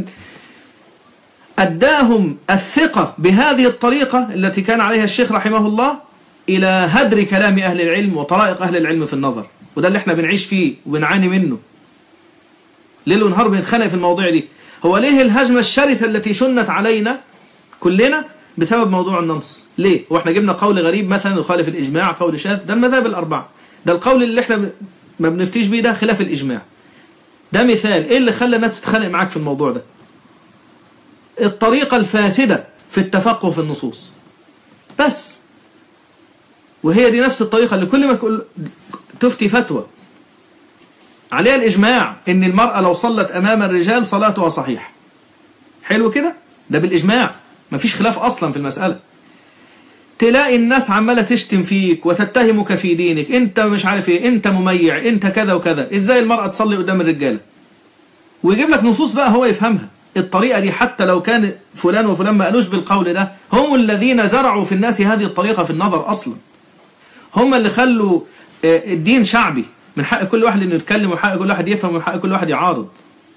أداهم الثقة بهذه الطريقة التي كان عليها الشيخ رحمه الله إلى هدر كلام أهل العلم وطرائق أهل العلم في النظر وده اللي احنا بنعيش فيه وبنعاني منه ليل ونهار بنتخانق في المواضيع دي هو ليه الهجمة الشرسة التي شنت علينا كلنا بسبب موضوع النمص ليه هو احنا جبنا قول غريب مثلا يخالف الإجماع قول شاذ ده المذاهب الأربعة ده القول اللي احنا ب- ما بنفتيش بيه ده خلاف الإجماع ده مثال ايه اللي خلى الناس تتخانق معاك في الموضوع ده الطريقة الفاسدة في التفقه في النصوص بس وهي دي نفس الطريقة اللي كل ما تقول تفتي فتوى عليها الإجماع إن المرأة لو صلت أمام الرجال صلاتها صحيح حلو كده ده بالإجماع مفيش خلاف أصلا في المسألة تلاقي الناس عمالة تشتم فيك وتتهمك في دينك انت مش عارف ايه انت مميع انت كذا وكذا ازاي المرأة تصلي قدام الرجالة ويجيب لك نصوص بقى هو يفهمها الطريقة دي حتى لو كان فلان وفلان ما قالوش بالقول ده هم الذين زرعوا في الناس هذه الطريقة في النظر أصلا هم اللي خلوا آه، الدين شعبي من حق كل واحد انه يتكلم ومن حق كل واحد يفهم ومن حق كل واحد يعارض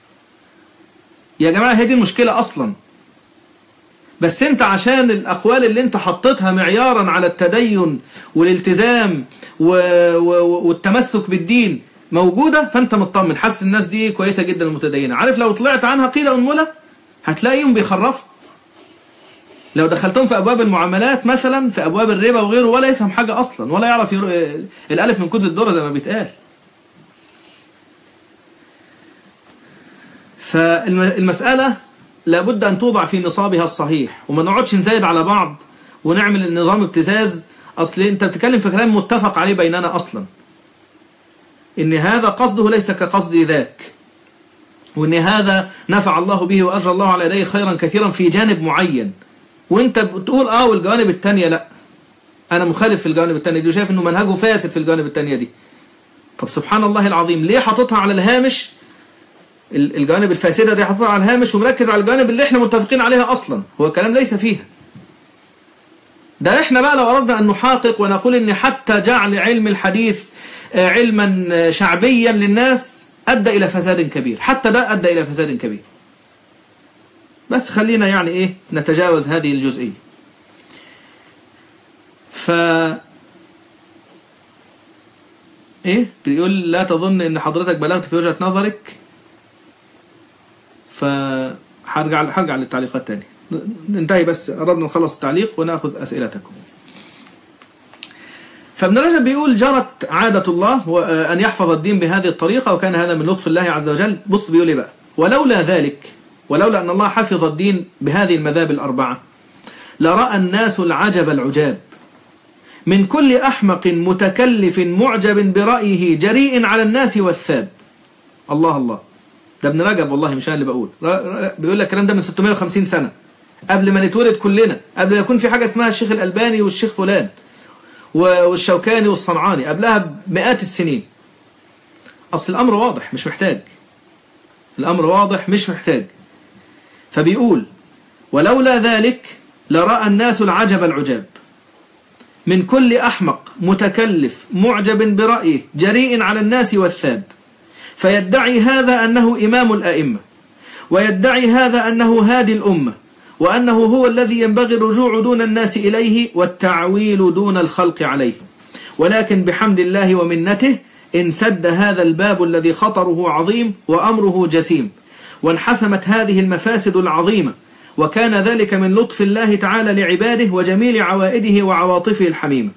يا جماعة هي دي المشكلة أصلا بس انت عشان الأقوال اللي انت حطيتها معيارا على التدين والالتزام و... و... والتمسك بالدين موجودة فانت مطمن حاسس الناس دي كويسة جدا المتدينة عارف لو طلعت عنها قيلة أنملة هتلاقيهم بيخرفوا لو دخلتهم في أبواب المعاملات مثلا في أبواب الربا وغيره ولا يفهم حاجة أصلا ولا يعرف يرو... الألف من كوز الدورة زي ما بيتقال فالمسألة لابد أن توضع في نصابها الصحيح وما نقعدش نزايد على بعض ونعمل النظام ابتزاز أصل أنت بتتكلم في كلام متفق عليه بيننا أصلا إن هذا قصده ليس كقصد ذاك وإن هذا نفع الله به وأجر الله على يديه خيرا كثيرا في جانب معين وانت بتقول اه والجوانب التانية لا انا مخالف في الجوانب التانية دي وشايف انه منهجه فاسد في الجوانب التانية دي طب سبحان الله العظيم ليه حاططها على الهامش ال- الجوانب الفاسدة دي حاططها على الهامش ومركز على الجوانب اللي احنا متفقين عليها اصلا هو الكلام ليس فيها ده احنا بقى لو اردنا ان نحقق ونقول ان حتى جعل علم الحديث آه، علما آه، شعبيا للناس ادى الى فساد كبير حتى ده ادى الى فساد كبير بس خلينا يعني ايه نتجاوز هذه الجزئية ف ايه بيقول لا تظن ان حضرتك بلغت في وجهة نظرك فهرجع هرجع للتعليقات تاني ننتهي بس قربنا نخلص التعليق وناخذ اسئلتكم فابن رجب بيقول جرت عادة الله و- أن يحفظ الدين بهذه الطريقة وكان هذا من لطف الله عز وجل بص بيقول إيه بقى ولولا ذلك ولولا أن الله حفظ الدين بهذه المذاهب الأربعة لرأى الناس العجب العجاب من كل أحمق متكلف معجب برأيه جريء على الناس والثاب الله الله ده ابن رجب والله مش أنا اللي بقول ر- ر- بيقول لك الكلام ده من 650 سنة قبل ما نتولد كلنا قبل ما يكون في حاجة اسمها الشيخ الألباني والشيخ فلان و- والشوكاني والصنعاني قبلها بمئات السنين أصل الأمر واضح مش محتاج الأمر واضح مش محتاج فبيقول ولولا ذلك لرأى الناس العجب العجاب من كل أحمق متكلف معجب برأيه جريء على الناس والثاب فيدعي هذا أنه إمام الأئمة ويدعي هذا أنه هادي الأمة وأنه هو الذي ينبغي الرجوع دون الناس إليه والتعويل دون الخلق عليه ولكن بحمد الله ومنته انسد هذا الباب الذي خطره عظيم وأمره جسيم وانحسمت هذه المفاسد العظيمة وكان ذلك من لطف الله تعالى لعباده وجميل عوائده وعواطفه الحميمة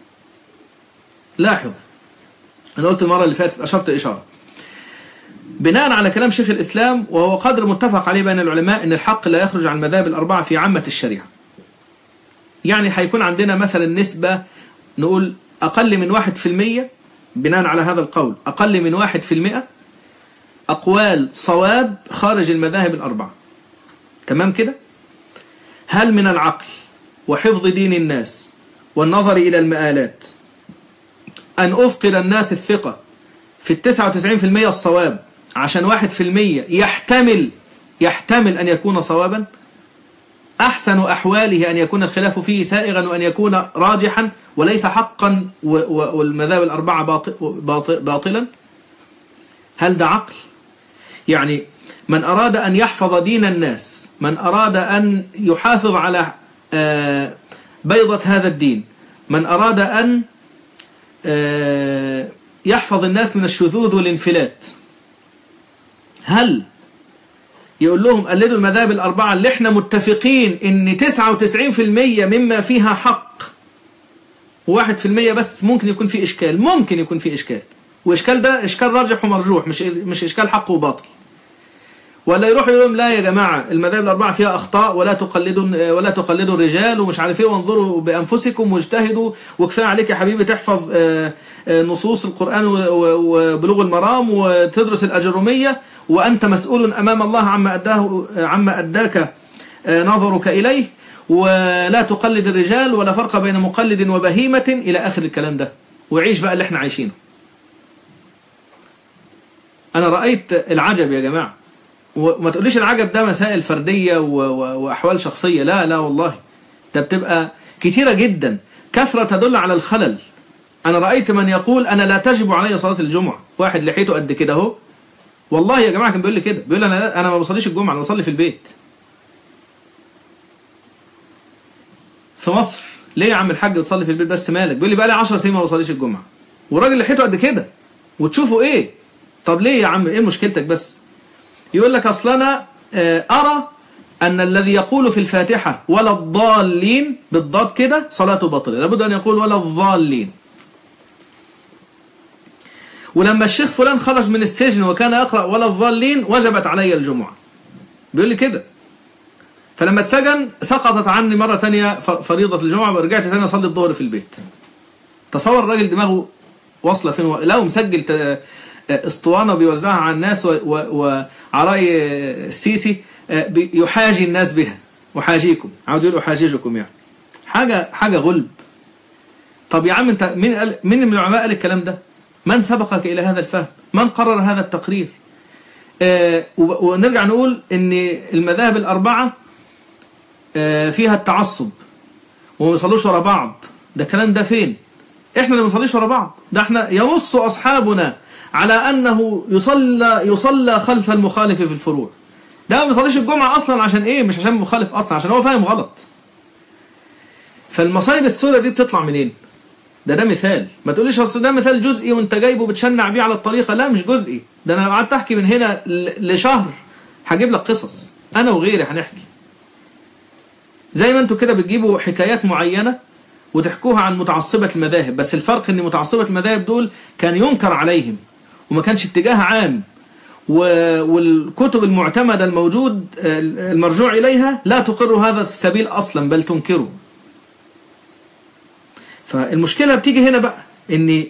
لاحظ أنا قلت المرة اللي فاتت أشرت إشارة بناء على كلام شيخ الإسلام وهو قدر متفق عليه بين العلماء أن الحق لا يخرج عن المذاهب الأربعة في عامة الشريعة يعني هيكون عندنا مثلا نسبة نقول أقل من واحد في المية بناء على هذا القول أقل من واحد في المئة أقوال صواب خارج المذاهب الأربعة تمام كده هل من العقل وحفظ دين الناس والنظر إلى المآلات أن أفقد الناس الثقة في التسعة وتسعين في المية الصواب عشان واحد في المية يحتمل يحتمل أن يكون صوابا أحسن أحواله أن يكون الخلاف فيه سائغا وأن يكون راجحا وليس حقا والمذاهب الأربعة باطل باطلا هل ده عقل يعني من أراد أن يحفظ دين الناس من أراد أن يحافظ على بيضة هذا الدين من أراد أن يحفظ الناس من الشذوذ والانفلات هل يقول لهم قلدوا المذاهب الأربعة اللي احنا متفقين ان 99% مما فيها حق وواحد في المية بس ممكن يكون في إشكال ممكن يكون في إشكال وإشكال ده إشكال راجح ومرجوح مش مش إشكال حق وباطل ولا يروح يقول لهم لا يا جماعة المذاهب الأربعة فيها أخطاء ولا تقلدوا ولا تقلدوا الرجال ومش عارف إيه وانظروا بأنفسكم واجتهدوا وكفاية عليك يا حبيبي تحفظ نصوص القرآن وبلوغ المرام وتدرس الأجرومية وأنت مسؤول أمام الله عما أداه عما أداك نظرك إليه ولا تقلد الرجال ولا فرق بين مقلد وبهيمة إلى آخر الكلام ده وعيش بقى اللي احنا عايشينه أنا رأيت العجب يا جماعة وما تقوليش العجب ده مسائل فردية وأحوال شخصية لا لا والله ده بتبقى كتيرة جدا كثرة تدل على الخلل أنا رأيت من يقول أنا لا تجب علي صلاة الجمعة واحد لحيته قد كده اهو والله يا جماعة كان بيقول لي كده بيقول لي أنا أنا ما بصليش الجمعة أنا بصلي في البيت في مصر ليه يا عم الحاج بتصلي في البيت بس مالك بيقول لي بقى لي 10 سنين ما بصليش الجمعة والراجل لحيته قد كده وتشوفوا ايه طب ليه يا عم ايه مشكلتك بس يقول لك اصل انا ارى ان الذي يقول في الفاتحة ولا الضالين بالضاد كده صلاته باطلة لابد ان يقول ولا الضالين ولما الشيخ فلان خرج من السجن وكان يقرأ ولا الضالين وجبت علي الجمعة بيقول لي كده فلما اتسجن سقطت عني مرة تانية فريضة الجمعة ورجعت تاني أصلي الظهر في البيت تصور الراجل دماغه واصلة فين لو مسجل اسطوانة بيوزعها على الناس وعراي السيسي يحاجي الناس بها أحاجيكم عاوز يقول أحاجيكم يعني حاجة حاجة غلب طب يا عم انت مين قال مين من العلماء قال الكلام ده من سبقك إلى هذا الفهم من قرر هذا التقرير آه ونرجع نقول ان المذاهب الأربعة آه فيها التعصب وما بيصلوش ورا بعض ده الكلام ده فين احنا اللي ما بنصليش ورا بعض ده احنا ينص أصحابنا على أنه يصلى يصلى خلف المخالف في الفروع ده ما بيصليش الجمعة أصلا عشان إيه مش عشان مخالف أصلا عشان هو فاهم غلط فالمصايب السوداء دي بتطلع منين ده ده مثال ما تقوليش اصل ده مثال جزئي وانت جايبه بتشنع بيه على الطريقه لا مش جزئي ده انا لو قعدت احكي من هنا لشهر هجيب لك قصص انا وغيري هنحكي زي ما انتوا كده بتجيبوا حكايات معينه وتحكوها عن متعصبه المذاهب بس الفرق ان متعصبه المذاهب دول كان ينكر عليهم وما كانش اتجاه عام والكتب المعتمده الموجود المرجوع اليها لا تقر هذا السبيل اصلا بل تنكره فالمشكلة بتيجي هنا بقى اني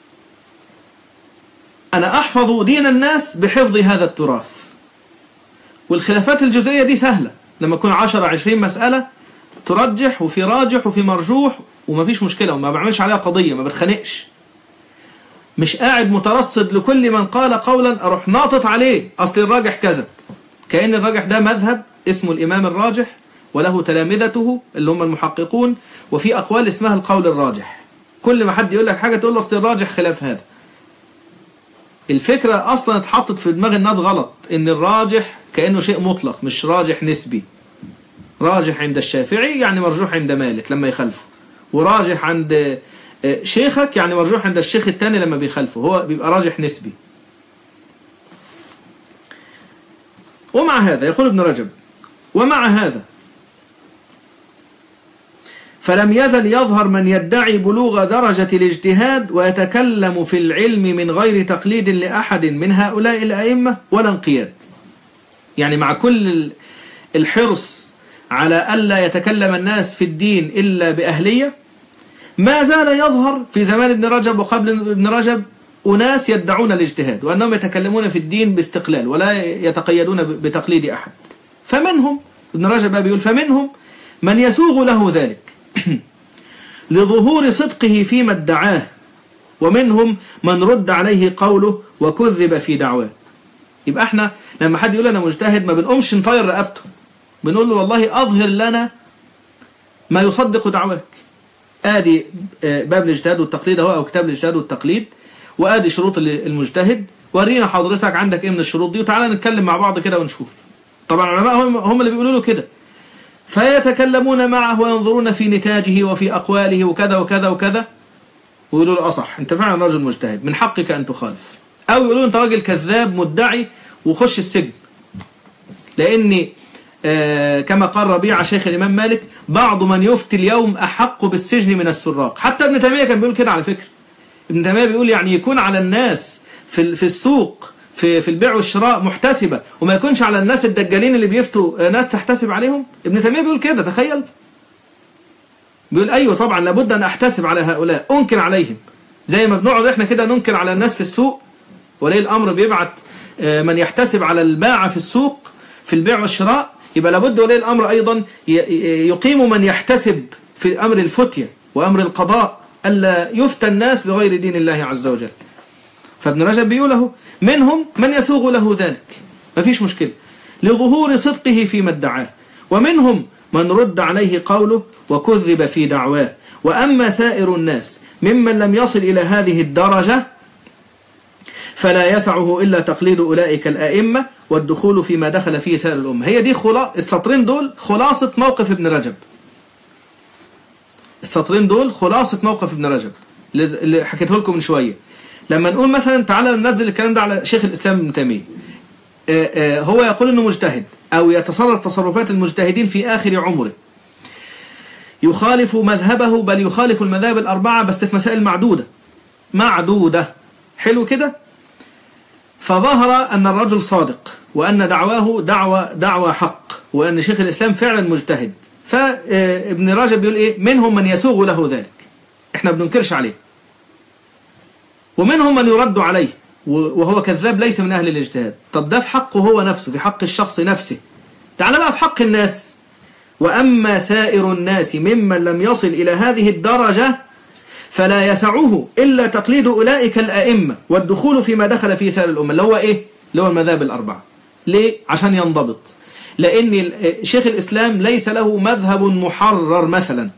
انا احفظ دين الناس بحفظ هذا التراث والخلافات الجزئية دي سهلة لما يكون 10 20 مسألة ترجح وفي راجح وفي مرجوح ومفيش مشكلة وما بعملش عليها قضية ما بتخانقش مش قاعد مترصد لكل من قال قولا اروح ناطط عليه اصل الراجح كذا كأن الراجح ده مذهب اسمه الامام الراجح وله تلامذته اللي هم المحققون وفي أقوال اسمها القول الراجح كل ما حد يقول لك حاجة تقول له أصل الراجح خلاف هذا الفكرة أصلا اتحطت في دماغ الناس غلط إن الراجح كأنه شيء مطلق مش راجح نسبي راجح عند الشافعي يعني مرجوح عند مالك لما يخالفه وراجح عند شيخك يعني مرجوح عند الشيخ الثاني لما بيخالفه هو بيبقى راجح نسبي ومع هذا يقول ابن رجب ومع هذا فلم يزل يظهر من يدعي بلوغ درجة الاجتهاد ويتكلم في العلم من غير تقليد لأحد من هؤلاء الأئمة ولا انقياد يعني مع كل الحرص على ألا يتكلم الناس في الدين إلا بأهلية ما زال يظهر في زمان ابن رجب وقبل ابن رجب أناس يدعون الاجتهاد وأنهم يتكلمون في الدين باستقلال ولا يتقيدون بتقليد أحد فمنهم ابن رجب بيقول فمنهم من يسوغ له ذلك لظهور صدقه فيما ادعاه ومنهم من رد عليه قوله وكذب في دعواه يبقى احنا لما حد يقول انا مجتهد ما بنقومش نطير رقبته بنقول له والله اظهر لنا ما يصدق دعواك ادي باب الاجتهاد والتقليد اهو او كتاب الاجتهاد والتقليد وادي شروط المجتهد ورينا حضرتك عندك ايه من الشروط دي وتعالى نتكلم مع بعض كده ونشوف طبعا العلماء هم, هم اللي بيقولوا له كده فيتكلمون معه وينظرون في نتاجه وفي أقواله وكذا وكذا وكذا ويقولوا له أصح أنت فعلا رجل مجتهد من حقك أن تخالف أو يقولوا أنت راجل كذاب مدعي وخش السجن لأن آه كما قال ربيعة شيخ الإمام مالك بعض من يفتي اليوم أحق بالسجن من السراق حتى ابن تيمية كان بيقول كده على فكرة ابن تيمية بيقول يعني يكون على الناس في في السوق في في البيع والشراء محتسبة وما يكونش على الناس الدجالين اللي بيفتوا ناس تحتسب عليهم ابن تيمية بيقول كده تخيل بيقول أيوة طبعا لابد أن أحتسب على هؤلاء أنكر عليهم زي ما بنقعد إحنا كده ننكر على الناس في السوق ولي الأمر بيبعت من يحتسب على الباعة في السوق في البيع والشراء يبقى لابد ولي الأمر أيضا يقيم من يحتسب في أمر الفتية وأمر القضاء ألا يفتى الناس بغير دين الله عز وجل فابن رجب بيقوله منهم من يسوغ له ذلك ما فيش مشكلة لظهور صدقه فيما ادعاه ومنهم من رد عليه قوله وكذب في دعواه وأما سائر الناس ممن لم يصل إلى هذه الدرجة فلا يسعه إلا تقليد أولئك الأئمة والدخول فيما دخل فيه سائر الأمة هي دي خلا... السطرين دول خلاصة موقف ابن رجب السطرين دول خلاصة موقف ابن رجب اللي حكيته لكم من شوية لما نقول مثلا تعالى ننزل الكلام ده على شيخ الإسلام ابن تيمية هو يقول انه مجتهد او يتصرف تصرفات المجتهدين في اخر عمره يخالف مذهبه بل يخالف المذاهب الاربعه بس في مسائل معدوده معدوده حلو كده فظهر ان الرجل صادق وان دعواه دعوه دعوه حق وان شيخ الاسلام فعلا مجتهد فابن رجب بيقول ايه منهم من يسوغ له ذلك احنا بننكرش عليه ومنهم من يرد عليه وهو كذاب ليس من أهل الاجتهاد طب ده في حقه هو نفسه في حق الشخص نفسه تعال بقى في حق الناس وأما سائر الناس ممن لم يصل إلى هذه الدرجة فلا يسعه إلا تقليد أولئك الأئمة والدخول فيما دخل في سائر الأمة اللي هو إيه؟ اللي هو المذاهب الأربعة ليه؟ عشان ينضبط لأن شيخ الإسلام ليس له مذهب محرر مثلا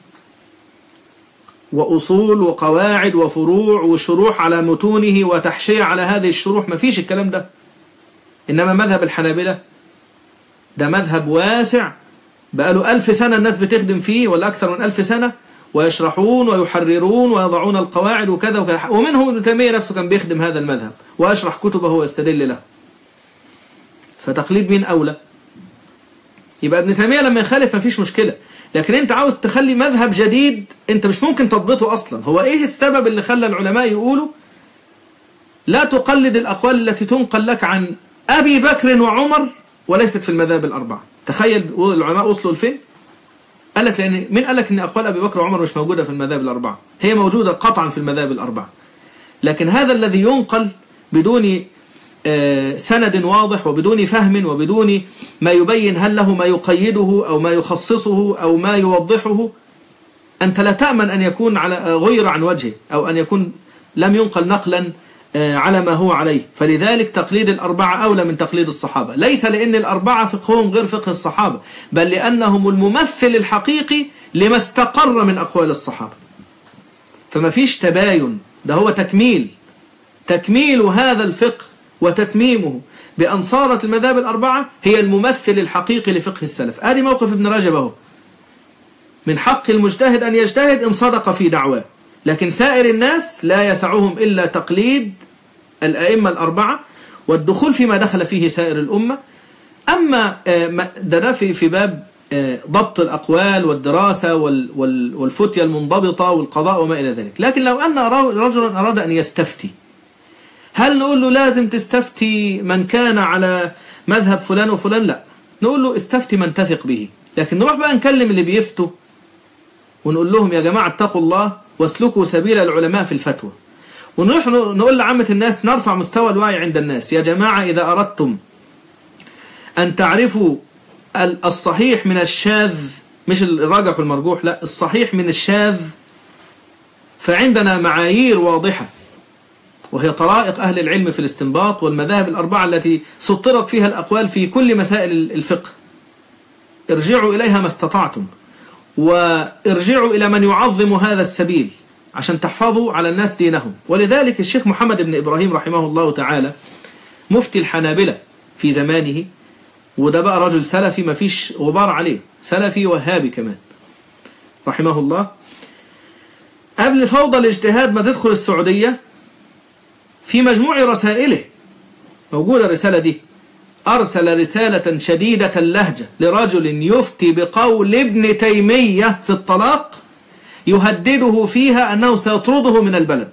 وأصول وقواعد وفروع وشروح على متونه وتحشية على هذه الشروح ما فيش الكلام ده إنما مذهب الحنابلة ده مذهب واسع بقاله ألف سنة الناس بتخدم فيه ولا أكثر من ألف سنة ويشرحون ويحررون ويضعون القواعد وكذا وكذا ومنهم ابن تيمية نفسه كان بيخدم هذا المذهب وأشرح كتبه ويستدل له فتقليد مين أولى يبقى ابن تيمية لما يخالف ما فيش مشكلة لكن انت عاوز تخلي مذهب جديد انت مش ممكن تضبطه اصلا هو ايه السبب اللي خلى العلماء يقولوا لا تقلد الاقوال التي تنقل لك عن ابي بكر وعمر وليست في المذاهب الاربعه تخيل العلماء وصلوا لفين قال لك لان مين قال لك ان اقوال ابي بكر وعمر مش موجوده في المذاهب الاربعه هي موجوده قطعا في المذاهب الاربعه لكن هذا الذي ينقل بدون سند واضح وبدون فهم وبدون ما يبين هل له ما يقيده أو ما يخصصه أو ما يوضحه أنت لا تأمن أن يكون على غير عن وجهه أو أن يكون لم ينقل نقلا آه، على ما هو عليه فلذلك تقليد الأربعة أولى من تقليد الصحابة ليس لأن الأربعة فقههم غير فقه الصحابة بل لأنهم الممثل الحقيقي لما استقر من أقوال الصحابة فما فيش تباين ده هو تكميل تكميل هذا الفقه وتتميمه بأن صارت المذاهب الأربعة هي الممثل الحقيقي لفقه السلف هذه موقف ابن رجب اهو من حق المجتهد أن يجتهد إن صدق في دعواه لكن سائر الناس لا يسعهم إلا تقليد الأئمة الأربعة والدخول فيما دخل فيه سائر الأمة أما آه، ما- ده ده في في باب آه، ضبط الأقوال والدراسة وال- وال- والفتية المنضبطة والقضاء وما إلى ذلك لكن لو أن رجلا أراد أن يستفتي هل نقول له لازم تستفتي من كان على مذهب فلان وفلان لا نقول له استفتي من تثق به لكن نروح بقى نكلم اللي بيفتوا ونقول لهم يا جماعة اتقوا الله واسلكوا سبيل العلماء في الفتوى ونروح نقول لعامة الناس نرفع مستوى الوعي عند الناس يا جماعة إذا أردتم أن تعرفوا ال- الصحيح من الشاذ مش الراجح والمرجوح لا الصحيح من الشاذ فعندنا معايير واضحة وهي طرائق أهل العلم في الاستنباط والمذاهب الأربعة التي سطرت فيها الأقوال في كل مسائل الفقه ارجعوا إليها ما استطعتم وارجعوا إلى من يعظم هذا السبيل عشان تحفظوا على الناس دينهم ولذلك الشيخ محمد بن إبراهيم رحمه الله تعالى مفتي الحنابلة في زمانه وده بقى رجل سلفي ما فيش غبار عليه سلفي وهابي كمان رحمه الله قبل فوضى الاجتهاد ما تدخل السعودية في مجموع رسائله موجودة الرسالة دي أرسل رسالة شديدة اللهجة لرجل يفتي بقول ابن تيمية في الطلاق يهدده فيها أنه سيطرده من البلد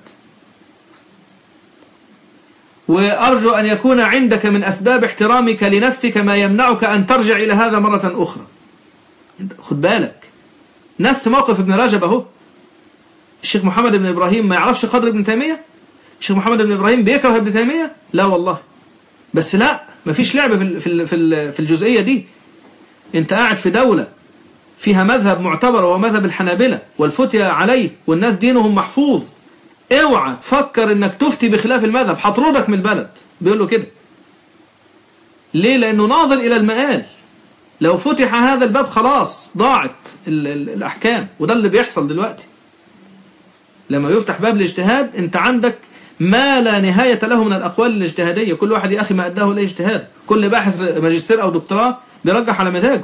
وأرجو أن يكون عندك من أسباب احترامك لنفسك ما يمنعك أن ترجع إلى هذا مرة أخرى خد بالك نفس موقف ابن رجب أهو الشيخ محمد بن إبراهيم ما يعرفش قدر ابن تيمية الشيخ محمد بن إبراهيم بيكره ابن تيمية لا والله بس لا مفيش لعب في في في الجزئية دي انت قاعد في دولة فيها مذهب معتبر وهو مذهب الحنابلة والفتية عليه والناس دينهم محفوظ اوعى تفكر انك تفتي بخلاف المذهب هطردك من البلد بيقول له كده ليه لانه ناظر الى المآل لو فتح هذا الباب خلاص ضاعت ال ال الاحكام وده اللي بيحصل دلوقتي لما يفتح باب الاجتهاد انت عندك ما لا نهاية له من الأقوال الاجتهادية كل واحد يا أخي ما أداه إليه اجتهاد كل باحث ماجستير أو دكتوراه بيرجح على مزاجه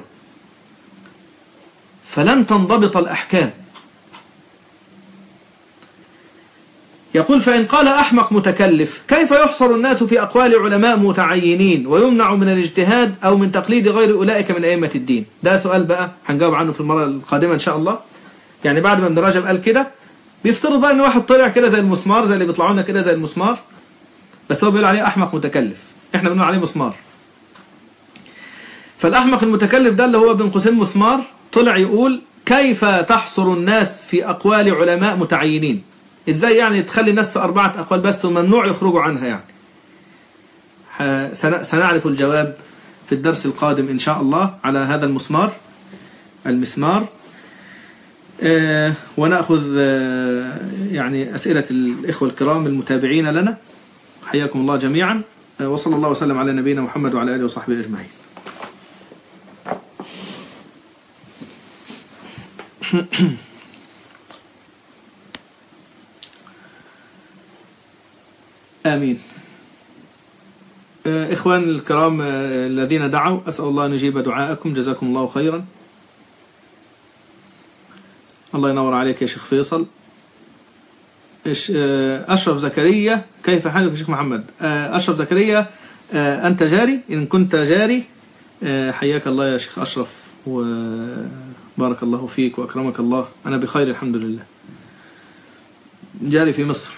فلن تنضبط الأحكام يقول فإن قال أحمق متكلف كيف يحصر الناس في أقوال علماء متعينين ويمنع من الاجتهاد أو من تقليد غير أولئك من أئمة الدين ده سؤال بقى هنجاوب عنه في المرة القادمة إن شاء الله يعني بعد ما ابن رجب قال كده بيفترض بقى ان واحد طلع كده زي المسمار زي اللي بيطلعوا لنا كده زي المسمار بس هو بيقول عليه احمق متكلف احنا بنقول عليه مسمار فالاحمق المتكلف ده اللي هو بين قوسين مسمار طلع يقول كيف تحصر الناس في اقوال علماء متعينين ازاي يعني تخلي الناس في اربعه اقوال بس وممنوع يخرجوا عنها يعني سنعرف الجواب في الدرس القادم ان شاء الله على هذا المسمار المسمار آه ونأخذ آه يعني أسئلة الإخوة الكرام المتابعين لنا حياكم الله جميعا آه وصلى الله وسلم على نبينا محمد وعلى آله وصحبه أجمعين آمين إخوان الكرام الذين دعوا أسأل الله أن يجيب دعاءكم جزاكم الله خيرا الله ينور عليك يا شيخ فيصل أشرف زكريا كيف حالك يا شيخ محمد أشرف زكريا أنت جاري إن كنت جاري حياك الله يا شيخ أشرف وبارك الله فيك وأكرمك الله أنا بخير الحمد لله جاري في مصر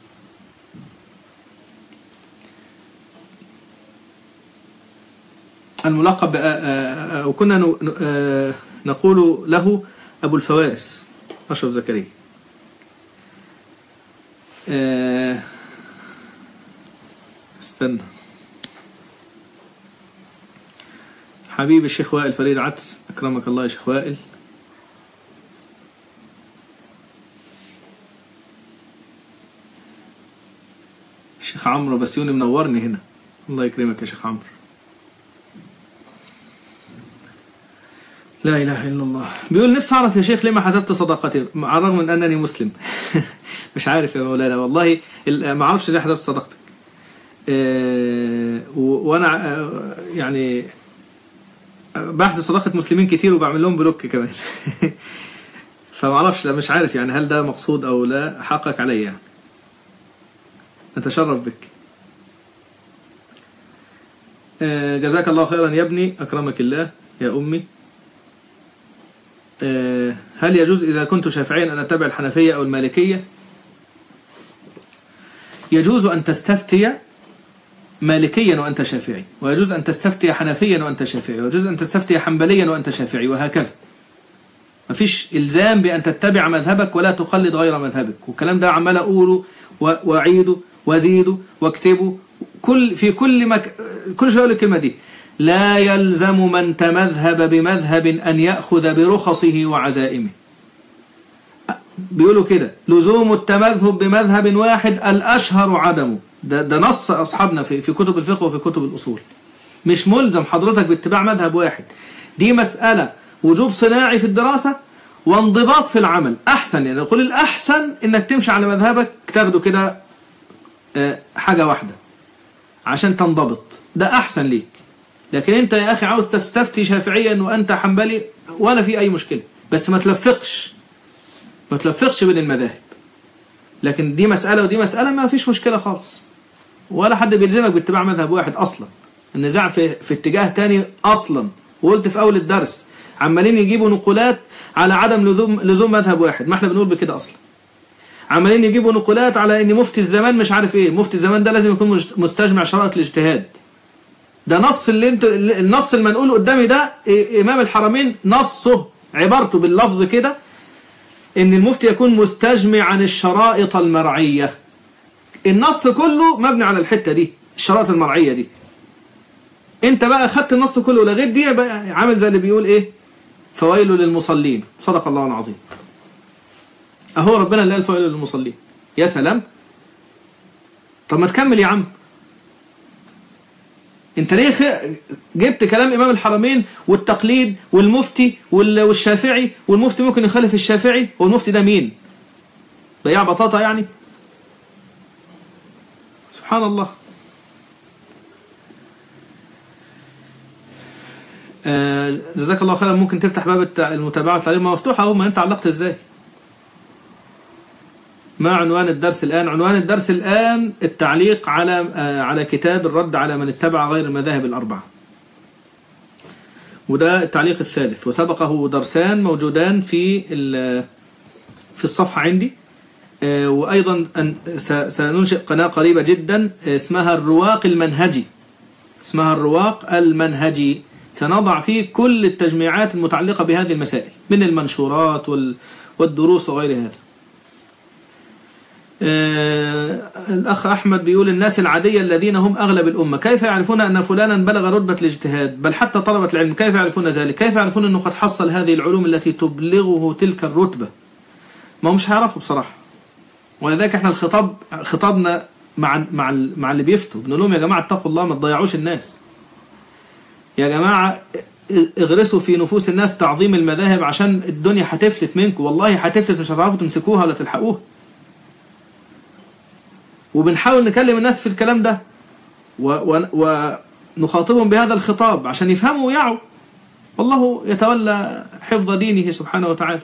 الملقب وكنا نقول له أبو الفوارس أشرف زكريا أه استنى حبيبي الشيخ وائل فريد عدس أكرمك الله يا شيخ وائل الشيخ شيخ عمرو بسيوني منورني هنا الله يكرمك يا شيخ عمرو لا إله إلا الله بيقول نفسي أعرف يا شيخ لما حذفت صداقتي مع الرغم من أنني مسلم مش عارف يا مولانا والله ال- ما أعرفش ليه حذفت صداقتك آه، و- وأنا آه، يعني آه، بحذف صداقة مسلمين كتير وبعمل لهم بلوك كمان فما أعرفش لا مش عارف يعني هل ده مقصود أو لا حقك علي يعني نتشرف بك آه، جزاك الله خيرا يا ابني أكرمك الله يا أمي آه، هل يجوز إذا كنت شافعيا أن أتبع الحنفية أو المالكية يجوز أن تستفتي مالكيا وأنت شافعي ويجوز أن تستفتي حنفيا وأنت شافعي ويجوز أن تستفتي حنبليا وأنت شافعي وهكذا ما فيش إلزام بأن تتبع مذهبك ولا تقلد غير مذهبك والكلام ده عمال أقوله و- وأعيده وأزيده واكتبه كل في كل مك... كل شيء أقول الكلمة دي لا يلزم من تمذهب بمذهب أن يأخذ برخصه وعزائمه بيقولوا كده لزوم التمذهب بمذهب واحد الأشهر عدمه ده, ده نص أصحابنا في, في كتب الفقه وفي كتب الأصول مش ملزم حضرتك باتباع مذهب واحد دي مسألة وجوب صناعي في الدراسة وانضباط في العمل أحسن يعني نقول الأحسن إنك تمشي على مذهبك تاخده كده آه، حاجة واحدة عشان تنضبط ده أحسن ليك لكن أنت يا أخي عاوز تستفتي شافعيا وأنت حنبلي ولا في أي مشكلة بس ما تلفقش ما تلفقش بين المذاهب لكن دي مسألة ودي مسألة ما فيش مشكلة خالص ولا حد بيلزمك باتباع مذهب واحد أصلا النزاع في, في اتجاه تاني أصلا وقلت في أول الدرس عمالين يجيبوا نقولات على عدم لزوم, لزوم مذهب واحد ما احنا بنقول بكده أصلا عمالين يجيبوا نقولات على ان مفتي الزمان مش عارف ايه مفتي الزمان ده لازم يكون مجت- مستجمع شرائط الاجتهاد ده نص اللي انت النص المنقول قدامي ده إيه، امام الحرمين نصه عبارته باللفظ كده ان المفتي يكون مستجمع عن الشرائط المرعية النص كله مبني على الحتة دي الشرائط المرعية دي انت بقى خدت النص كله ولغيت دي بقى عامل زي اللي بيقول ايه فويل للمصلين صدق الله العظيم اهو ربنا اللي قال فويل للمصلين يا سلام طب ما تكمل يا عم انت ليه خ... جبت كلام امام الحرمين والتقليد والمفتي وال... والشافعي والمفتي ممكن يخالف الشافعي والمفتي ده مين بياع بطاطا يعني سبحان الله آه، جزاك الله خيرا ممكن تفتح باب الت- المتابعة التعليم مفتوح اهو ما انت علقت ازاي ما عنوان الدرس الآن عنوان الدرس الآن التعليق على آه، على كتاب الرد على من اتبع غير المذاهب الأربعة وده التعليق الثالث وسبقه درسان موجودان في ال- في الصفحة عندي آه، وأيضا أن- س- سننشئ قناة قريبة جدا آه، اسمها الرواق المنهجي اسمها الرواق المنهجي سنضع فيه كل التجميعات المتعلقة بهذه المسائل من المنشورات وال- والدروس وغير هذا آه، الأخ أحمد بيقول الناس العادية الذين هم أغلب الأمة كيف يعرفون أن فلانا بلغ رتبة الاجتهاد بل حتى طلبة العلم كيف يعرفون ذلك كيف يعرفون أنه قد حصل هذه العلوم التي تبلغه تلك الرتبة ما هم مش هيعرفوا بصراحة ولذلك احنا الخطاب خطابنا مع مع ال- مع اللي بيفتوا بنقول لهم يا جماعة اتقوا الله ما تضيعوش الناس يا جماعة اغرسوا في نفوس الناس تعظيم المذاهب عشان الدنيا هتفلت منكم والله هتفلت مش هتعرفوا تمسكوها ولا تلحقوها وبنحاول نكلم الناس في الكلام ده و و ونخاطبهم بهذا الخطاب عشان يفهموا ويعوا والله يتولى حفظ دينه سبحانه وتعالى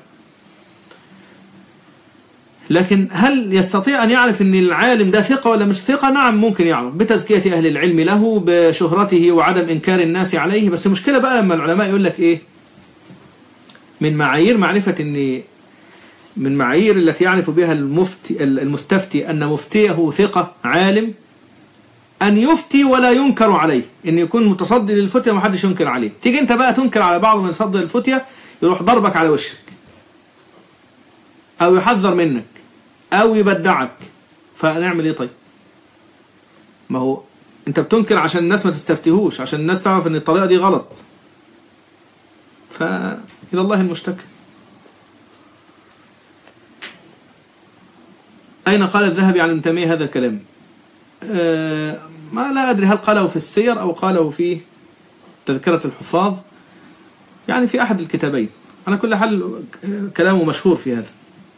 لكن هل يستطيع أن يعرف أن العالم ده ثقة ولا مش ثقة نعم ممكن يعرف بتزكية أهل العلم له بشهرته وعدم إنكار الناس عليه بس المشكلة بقى لما العلماء يقول لك إيه من معايير معرفة أن من معايير التي يعرف بها المفتي المستفتي أن مفتيه ثقة عالم أن يفتي ولا ينكر عليه أن يكون متصدي للفتية وما حدش ينكر عليه تيجي أنت بقى تنكر على بعض من صد الفتية يروح ضربك على وشك أو يحذر منك أو يبدعك فنعمل إيه طيب ما هو أنت بتنكر عشان الناس ما تستفتيهوش عشان الناس تعرف أن الطريقة دي غلط فإلى الله المشتكى أين قال الذهبي عن ابن تيمية هذا الكلام آه، ما لا أدري هل قاله في السير أو قاله في تذكرة الحفاظ يعني في أحد الكتابين على كل حال آه، كلامه مشهور في هذا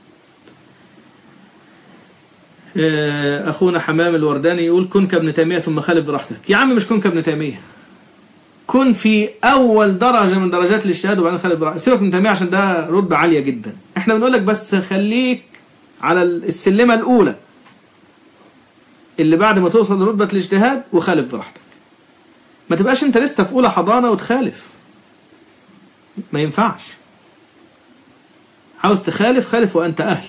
آه، أخونا حمام الورداني يقول كن كابن تيمية ثم خالف براحتك يا عم مش كن كابن تيمية كن في أول درجة من درجات الاجتهاد وبعدين خالف براحتك سيبك من تيمية عشان ده رتبة عالية جدا احنا بنقول لك بس خليك على السلمة الأولى اللي بعد ما توصل لرتبة الاجتهاد وخالف براحتك ما تبقاش انت لسه في أولى حضانة وتخالف ما ينفعش عاوز تخالف خالف وأنت أهل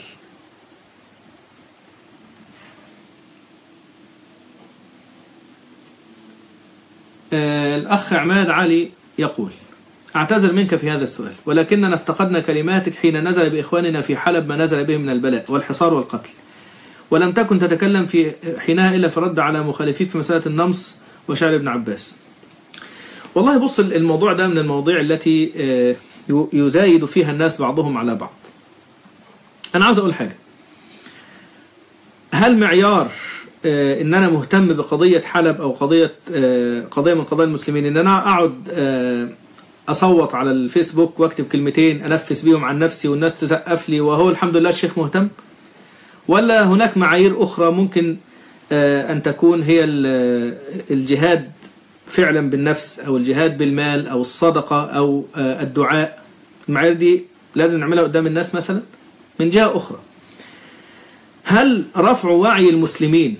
آه، الأخ عماد علي يقول أعتذر منك في هذا السؤال ولكننا افتقدنا كلماتك حين نزل بإخواننا في حلب ما نزل بهم من البلاء والحصار والقتل ولم تكن تتكلم في حينها إلا في رد على مخالفيك في مسألة النمص وشعر ابن عباس والله بص الموضوع ده من المواضيع التي آه، ي- يزايد فيها الناس بعضهم على بعض أنا عاوز أقول حاجة هل معيار آه، ان انا مهتم بقضيه حلب او قضيه آه، قضيه من قضايا المسلمين ان انا اقعد آه، اصوت على الفيسبوك واكتب كلمتين انفس بيهم عن نفسي والناس تسقف لي وهو الحمد لله الشيخ مهتم ولا هناك معايير اخرى ممكن آه، ان تكون هي ال- الجهاد فعلا بالنفس او الجهاد بالمال او الصدقه او آه، الدعاء المعايير دي لازم نعملها قدام الناس مثلا من جهه اخرى هل رفع وعي المسلمين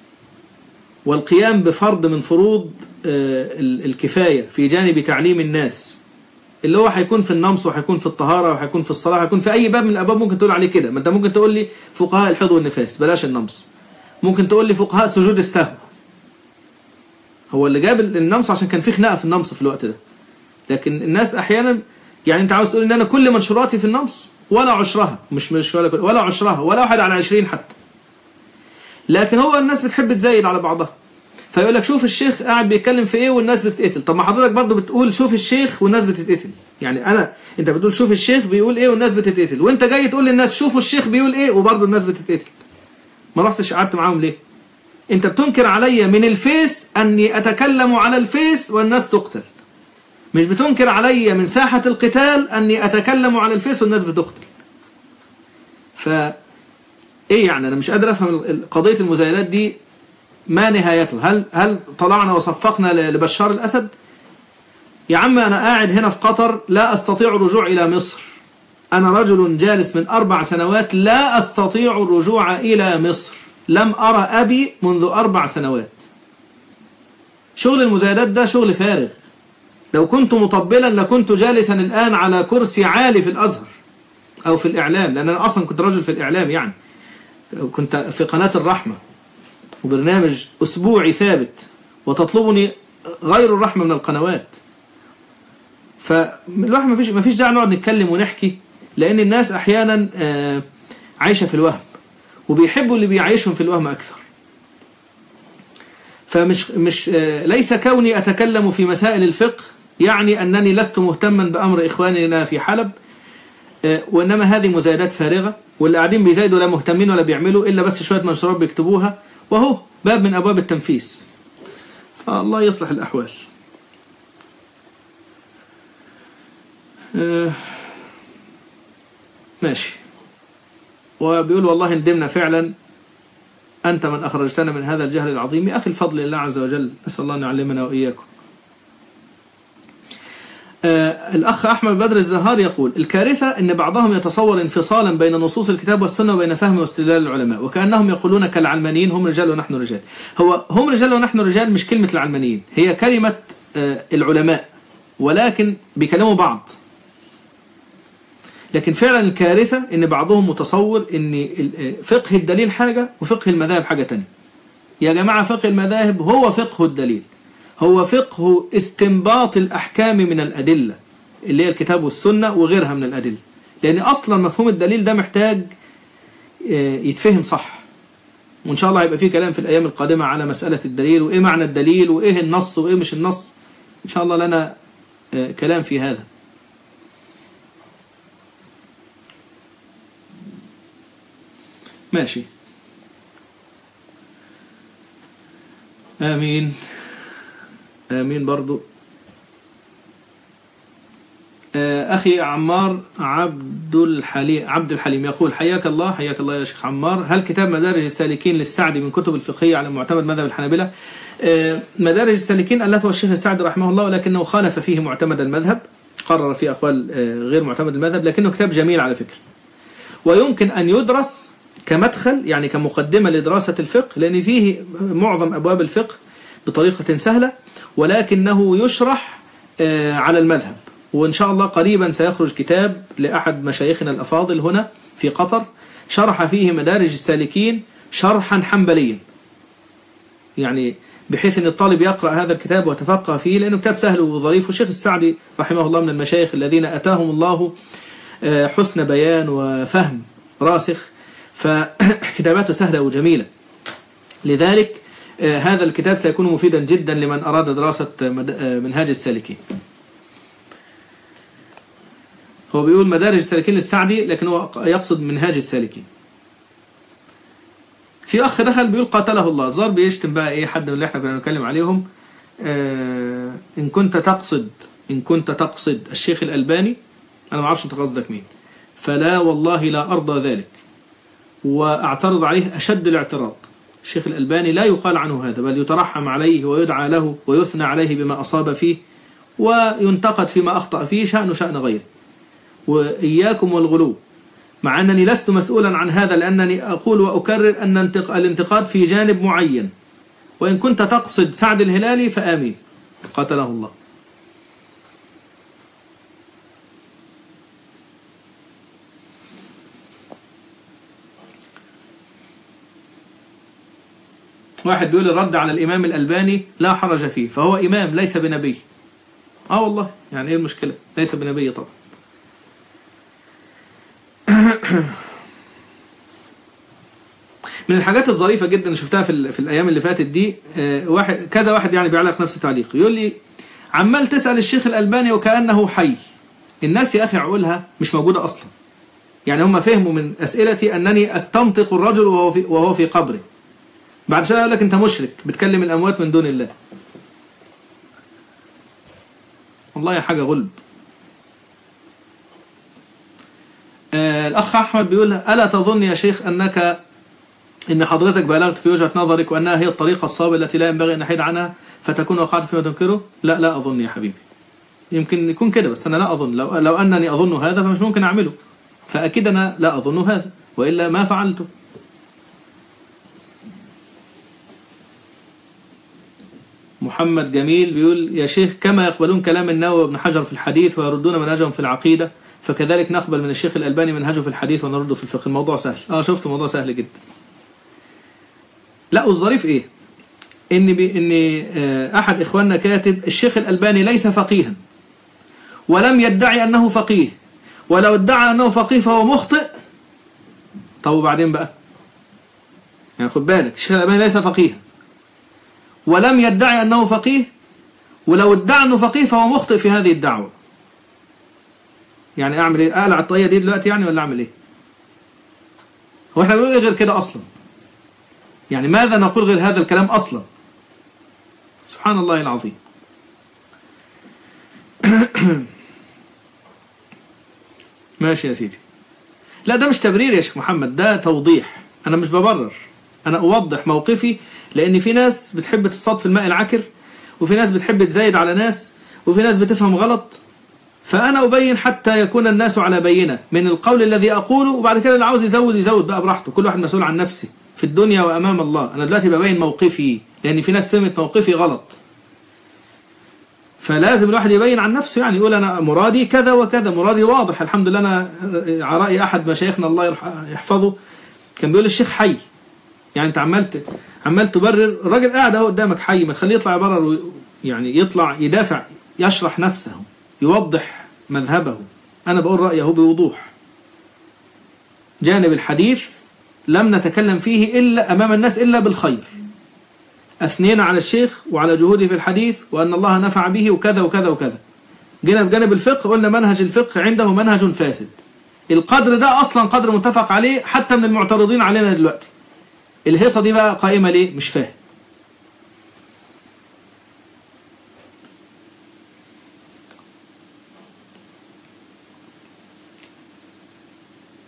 والقيام بفرض من فروض آه، ال- الكفاية في جانب تعليم الناس اللي هو هيكون في النمص وهيكون في الطهارة وهيكون في الصلاة وهيكون في أي باب من الأبواب ممكن تقول عليه كده ما أنت ممكن تقول لي فقهاء الحيض والنفاس بلاش النمص ممكن تقول لي فقهاء سجود السهو هو اللي جاب النمص عشان كان في خناقة في النمص في الوقت ده لكن الناس أحيانا يعني أنت عاوز تقول إن أنا كل منشوراتي في النمص ولا عشرها مش مش ولا كل ولا عشرها ولا واحد على عشرين حتى لكن هو الناس بتحب تزايد على بعضها فيقول لك شوف الشيخ قاعد بيتكلم في ايه والناس بتتقتل طب ما حضرتك برضو بتقول شوف الشيخ والناس بتتقتل يعني انا انت بتقول شوف الشيخ بيقول ايه والناس بتتقتل وانت جاي تقول للناس شوفوا الشيخ بيقول ايه وبرضو الناس بتتقتل ما رحتش قعدت معاهم ليه انت بتنكر عليا من الفيس اني اتكلم على الفيس والناس تقتل مش بتنكر عليا من ساحة القتال اني اتكلم على الفيس والناس بتقتل ف ايه يعني انا مش قادر افهم ال- ال- قضيه المزايدات دي ما نهايته هل هل طلعنا وصفقنا ل- لبشار الاسد يا عم انا قاعد هنا في قطر لا استطيع الرجوع الى مصر انا رجل جالس من اربع سنوات لا استطيع الرجوع الى مصر لم ارى ابي منذ اربع سنوات شغل المزايدات ده شغل فارغ لو كنت مطبلا لكنت جالسا الان على كرسي عالي في الازهر او في الاعلام لان انا اصلا كنت رجل في الاعلام يعني كنت في قناة الرحمة وبرنامج أسبوعي ثابت وتطلبني غير الرحمة من القنوات فالواحد ما فيش ما فيش داعي نقعد نتكلم ونحكي لأن الناس أحيانا آه، عايشة في الوهم وبيحبوا اللي بيعيشهم في الوهم أكثر فمش مش آه، ليس كوني أتكلم في مسائل الفقه يعني أنني لست مهتما بأمر إخواننا في حلب آه، وإنما هذه مزايدات فارغة واللي قاعدين بيزايدوا لا مهتمين ولا بيعملوا إلا بس شوية منشورات بيكتبوها وهو باب من أبواب التنفيس فالله يصلح الأحوال آه، ماشي وبيقول والله ندمنا فعلا أنت من أخرجتنا من هذا الجهل العظيم يا أخي الفضل لله عز وجل نسأل الله أن يعلمنا وإياكم آه، الأخ أحمد بدر الزهار يقول الكارثة أن بعضهم يتصور انفصالا بين نصوص الكتاب والسنة وبين فهم واستدلال العلماء وكأنهم يقولون كالعلمانيين هم رجال ونحن رجال هو هم رجال ونحن رجال مش كلمة العلمانيين هي كلمة آه، العلماء ولكن بيكلموا بعض لكن فعلا الكارثة ان بعضهم متصور ان ال- فقه الدليل حاجة وفقه المذاهب حاجة تانية يا جماعة فقه المذاهب هو فقه الدليل هو فقه استنباط الأحكام من الأدلة اللي هي الكتاب والسنة وغيرها من الأدلة لأن أصلا مفهوم الدليل ده محتاج آه، يتفهم صح وإن شاء الله هيبقى فيه كلام في الأيام القادمة على مسألة الدليل وإيه معنى الدليل وإيه النص وإيه مش النص إن شاء الله لنا آه، كلام في هذا ماشي آمين آمين برضو آه، أخي عمار عبد الحليم عبد الحليم يقول حياك الله حياك الله يا شيخ عمار هل كتاب مدارج السالكين للسعدي من كتب الفقهية على معتمد مذهب الحنابلة آه، مدارج السالكين ألفه الشيخ السعدي رحمه الله ولكنه خالف فيه معتمد المذهب قرر فيه أقوال آه، غير معتمد المذهب لكنه كتاب جميل على فكرة ويمكن أن يدرس كمدخل يعني كمقدمة لدراسة الفقه لأن فيه معظم أبواب الفقه بطريقة سهلة ولكنه يشرح آه، على المذهب وإن شاء الله قريبا سيخرج كتاب لأحد مشايخنا الأفاضل هنا في قطر شرح فيه مدارج السالكين شرحا حنبليا يعني بحيث أن الطالب يقرأ هذا الكتاب ويتفقه فيه لأنه كتاب سهل وظريف والشيخ السعدي رحمه الله من المشايخ الذين أتاهم الله آه، حسن بيان وفهم راسخ فكتاباته سهلة وجميلة لذلك آه، هذا الكتاب سيكون مفيدا جدا لمن أراد دراسة مد- آه، منهاج السالكين هو بيقول مدارج السالكين للسعدي لكن هو يقصد منهاج السالكين في أخ دخل بيقول قاتله الله زار بيشتم بقى إيه حد من اللي احنا كنا بنتكلم عليهم آه إن كنت تقصد إن كنت تقصد الشيخ الألباني أنا ما أعرفش أنت قصدك مين فلا والله لا أرضى ذلك وأعترض عليه أشد الاعتراض الشيخ الألباني لا يقال عنه هذا بل يترحم عليه ويدعى له ويثنى عليه بما أصاب فيه وينتقد فيما أخطأ فيه شأن شأن غيره وإياكم والغلو مع أنني لست مسؤولا عن هذا لأنني أقول وأكرر أن انتق- الانتقاد في جانب معين وإن كنت تقصد سعد الهلالي فآمين قاتله الله واحد بيقول الرد على الإمام الألباني لا حرج فيه فهو إمام ليس بنبي آه والله يعني إيه المشكلة ليس بنبي طبعا من الحاجات الظريفة جدا اللي شفتها في, ال- في الأيام اللي فاتت دي آه، واحد كذا واحد يعني بيعلق نفس التعليق يقول لي عمال تسأل الشيخ الألباني وكأنه حي الناس يا أخي عقولها مش موجودة أصلا يعني هم فهموا من أسئلتي أنني أستنطق الرجل وهو في, وهو في قبره بعد شوية يقول لك أنت مشرك بتكلم الأموات من دون الله والله حاجة غلب آه الأخ أحمد بيقول ألا تظن يا شيخ أنك إن حضرتك بلغت في وجهة نظرك وأنها هي الطريقة الصواب التي لا ينبغي أن نحيد عنها فتكون وقعت فيما تنكره لا لا أظن يا حبيبي يمكن يكون كده بس أنا لا أظن لو, لو أنني أظن هذا فمش ممكن أعمله فأكيد أنا لا أظن هذا وإلا ما فعلته محمد جميل بيقول يا شيخ كما يقبلون كلام النووي وابن حجر في الحديث ويردون منهجهم في العقيدة فكذلك نقبل من الشيخ الألباني منهجه في الحديث ونرده في الفقه الموضوع سهل اه شفت الموضوع سهل جدا لا والظريف ايه ان بي ان آه، احد اخواننا كاتب الشيخ الألباني ليس فقيها ولم يدعي انه فقيه ولو ادعى انه فقيه فهو مخطئ طب وبعدين بقى يعني خد بالك الشيخ الألباني ليس فقيها ولم يدعي أنه فقيه ولو ادعى أنه فقيه فهو مخطئ في هذه الدعوة يعني أعمل إيه أقلع الطاقية دي دلوقتي يعني ولا أعمل إيه هو إحنا بنقول إيه غير كده أصلا يعني ماذا نقول غير هذا الكلام أصلا سبحان الله العظيم ماشي يا سيدي لا ده مش تبرير يا شيخ محمد ده توضيح أنا مش ببرر أنا أوضح موقفي لأن في ناس بتحب تصطاد في الماء العكر وفي ناس بتحب تزايد على ناس وفي ناس بتفهم غلط فأنا أبين حتى يكون الناس على بينة من القول الذي أقوله وبعد كده اللي عاوز يزود يزود بقى براحته كل واحد مسؤول عن نفسه في الدنيا وأمام الله أنا دلوقتي ببين موقفي لأن في ناس فهمت موقفي غلط فلازم الواحد يبين عن نفسه يعني يقول أنا مرادي كذا وكذا مرادي واضح الحمد لله أنا على رأي أحد مشايخنا الله يرح- يحفظه كان بيقول الشيخ حي يعني أنت عمال ت- عمال تبرر الراجل قاعد اهو قدامك حي ما تخليه يطلع يبرر وي- يعني يطلع يدافع يشرح نفسه يوضح مذهبه أنا بقول رأيه بوضوح جانب الحديث لم نتكلم فيه إلا أمام الناس إلا بالخير أثنينا على الشيخ وعلى جهوده في الحديث وأن الله نفع به وكذا وكذا وكذا جينا في جانب الفقه قلنا منهج الفقه عنده منهج فاسد القدر ده أصلا قدر متفق عليه حتى من المعترضين علينا دلوقتي الهيصة دي بقى قائمة ليه مش فاهم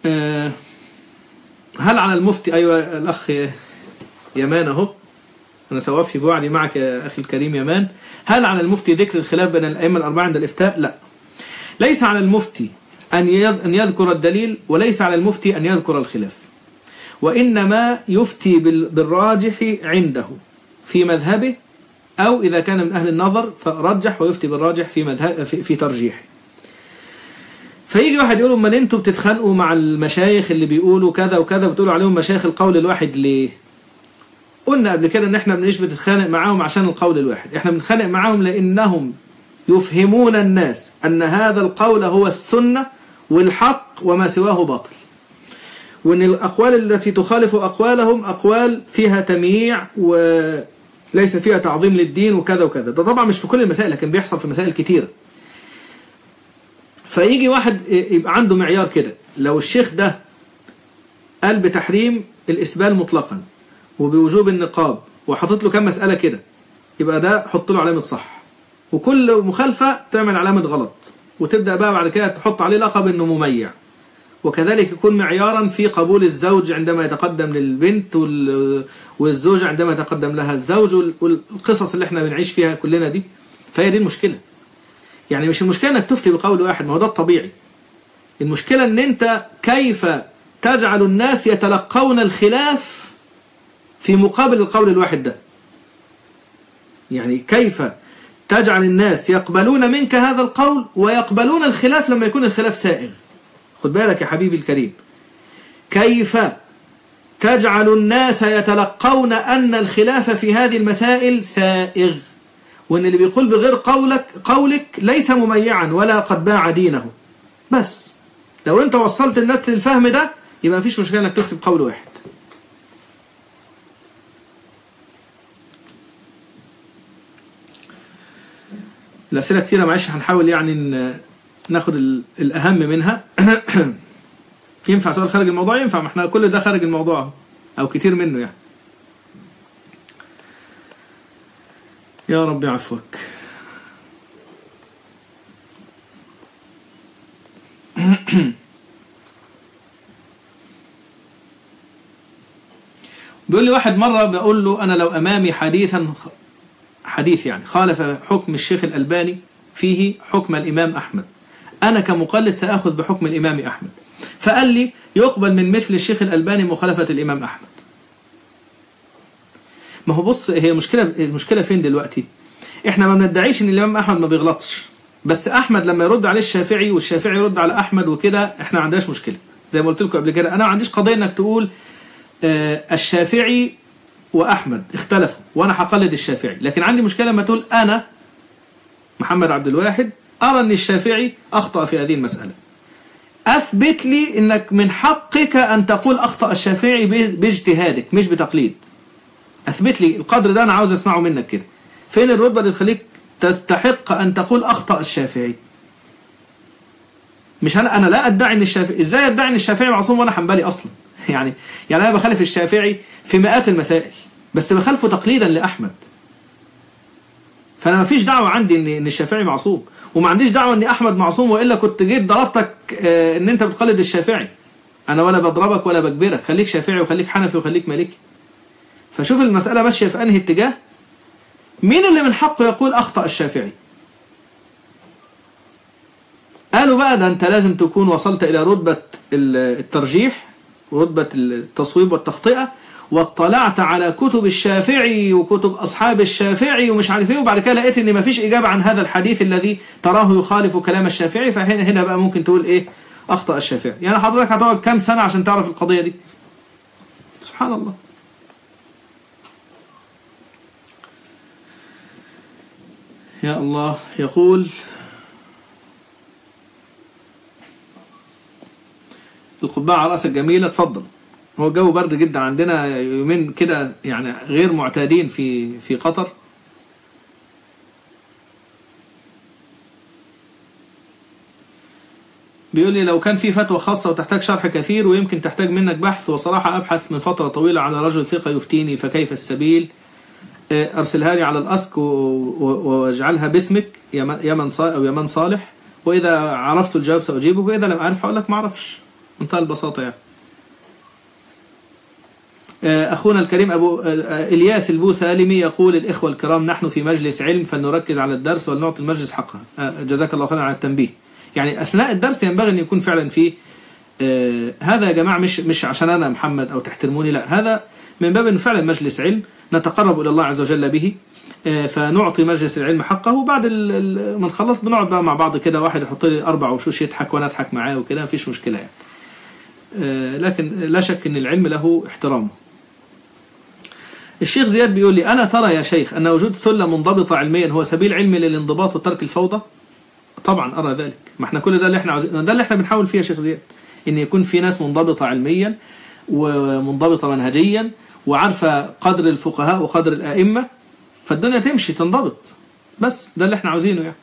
آه، هل على المفتي أيوة الأخ يمان أهو أنا سوف بوعدي معك يا أخي الكريم يمان هل على المفتي ذكر الخلاف بين الأئمة الأربعة عند الإفتاء؟ لا ليس على المفتي أن يذ- أن يذكر الدليل وليس على المفتي أن يذكر الخلاف وإنما يفتي بال- بالراجح عنده في مذهبه أو إذا كان من أهل النظر فرجح ويفتي بالراجح في مذهب في, في ترجيحه فيجي واحد يقول امال انتوا بتتخانقوا مع المشايخ اللي بيقولوا كذا وكذا بتقولوا عليهم مشايخ القول الواحد ليه؟ قلنا قبل كده ان احنا مش بنتخانق معاهم عشان القول الواحد، احنا بنتخانق معاهم لانهم يفهمون الناس ان هذا القول هو السنه والحق وما سواه باطل. وان الاقوال التي تخالف اقوالهم اقوال فيها تمييع وليس فيها تعظيم للدين وكذا وكذا، ده طبعا مش في كل المسائل لكن بيحصل في مسائل كتيره. فيجي واحد يبقى عنده معيار كده لو الشيخ ده قال بتحريم الإسبال مطلقا وبوجوب النقاب وحاطط له كام مسألة كده يبقى ده حط له علامة صح وكل مخالفة تعمل علامة غلط وتبدأ بقى بعد كده تحط عليه لقب انه مميع وكذلك يكون معيارا في قبول الزوج عندما يتقدم للبنت وال- والزوجة عندما يتقدم لها الزوج وال- والقصص اللي احنا بنعيش فيها كلنا دي فهي دي المشكلة يعني مش المشكلة انك تفتي بقول واحد ما هو ده الطبيعي المشكلة ان انت كيف تجعل الناس يتلقون الخلاف في مقابل القول الواحد ده يعني كيف تجعل الناس يقبلون منك هذا القول ويقبلون الخلاف لما يكون الخلاف سائغ خد بالك يا حبيبي الكريم كيف تجعل الناس يتلقون أن الخلاف في هذه المسائل سائغ وان اللي بيقول بغير قولك قولك ليس مميعا ولا قد باع دينه بس لو انت وصلت الناس للفهم ده يبقى مفيش مشكله انك تكتب قول واحد الاسئله كتيره معلش هنحاول يعني ن- ناخد ال- الاهم منها ينفع سؤال خارج الموضوع ينفع ما احنا كل ده خارج الموضوع اهو او كتير منه يعني يا رب يعفوك بيقول لي واحد مرة بقول له أنا لو أمامي حديثا حديث يعني خالف حكم الشيخ الألباني فيه حكم الإمام أحمد أنا كمقلد سأخذ بحكم الإمام أحمد فقال لي يقبل من مثل الشيخ الألباني مخالفة الإمام أحمد ما هو بص هي المشكلة المشكلة فين دلوقتي احنا ما بندعيش ان الامام احمد ما بيغلطش بس احمد لما يرد عليه الشافعي والشافعي يرد على احمد وكده احنا ما عندناش مشكله زي ما قلت لكم قبل كده انا ما عنديش قضيه انك تقول آه، الشافعي واحمد اختلفوا وانا هقلد الشافعي لكن عندي مشكله لما تقول انا محمد عبد الواحد ارى ان الشافعي اخطا في هذه المساله اثبت لي انك من حقك ان تقول اخطا الشافعي ب- باجتهادك مش بتقليد اثبت لي القدر ده انا عاوز اسمعه منك كده فين الرتبه اللي تخليك تستحق ان تقول اخطا الشافعي مش انا انا لا ادعي ان الشافعي ازاي ادعي ان الشافعي معصوم وانا حنبلي اصلا يعني يعني انا بخالف الشافعي في مئات المسائل بس بخالفه تقليدا لاحمد فانا ما فيش دعوه عندي ان ان الشافعي معصوم وما عنديش دعوه ان احمد معصوم والا كنت جيت ضربتك آه، ان انت بتقلد الشافعي انا ولا بضربك ولا بجبرك خليك شافعي وخليك حنفي وخليك مالكي فشوف المساله ماشيه في انهي اتجاه مين اللي من حقه يقول اخطا الشافعي قالوا بقى ده انت لازم تكون وصلت الى رتبه ال- الترجيح ورتبه التصويب والتخطئه واطلعت على كتب الشافعي وكتب اصحاب الشافعي ومش عارف ايه وبعد كده لقيت ان مفيش اجابه عن هذا الحديث الذي تراه يخالف كلام الشافعي فهنا هنا بقى ممكن تقول ايه اخطا الشافعي يعني حضرتك هتقعد كام سنه عشان تعرف القضيه دي سبحان الله يا الله يقول القبعة على رأسك جميلة اتفضل هو الجو برد جدا عندنا يومين كده يعني غير معتادين في في قطر بيقول لي لو كان في فتوى خاصة وتحتاج شرح كثير ويمكن تحتاج منك بحث وصراحة أبحث من فترة طويلة على رجل ثقة يفتيني فكيف السبيل آه، أرسلها لي على الأسك و- و- واجعلها باسمك يمن يمن صالح أو يمن صالح وإذا عرفت الجواب سأجيبك وإذا لم أعرف هقول لك ما أعرفش منتهى البساطة يعني أخونا الكريم أبو إلياس البوسالمي يقول الإخوة الكرام نحن في مجلس علم فلنركز على الدرس ولنعطي المجلس حقها جزاك الله خيرا على التنبيه يعني أثناء الدرس ينبغي أن يكون فعلا في هذا يا جماعة مش مش عشان أنا محمد أو تحترموني لا هذا من باب أنه فعلا مجلس علم نتقرب إلى الله عز وجل به فنعطي مجلس العلم حقه وبعد ما نخلص بنقعد بقى مع بعض كده واحد يحط لي أربع وشوش يضحك وأنا أضحك معاه وكده مفيش مشكلة يعني لكن لا شك أن العلم له احترامه الشيخ زياد بيقول لي أنا ترى يا شيخ أن وجود ثلة منضبطة علميا هو سبيل علمي للانضباط وترك الفوضى طبعا أرى ذلك ما احنا كل ده اللي احنا عاوزينه ده اللي احنا بنحاول فيه يا شيخ زياد ان يكون في ناس منضبطة علميا ومنضبطة منهجيا وعارفة قدر الفقهاء وقدر الأئمة فالدنيا تمشي تنضبط بس ده اللي احنا عاوزينه يعني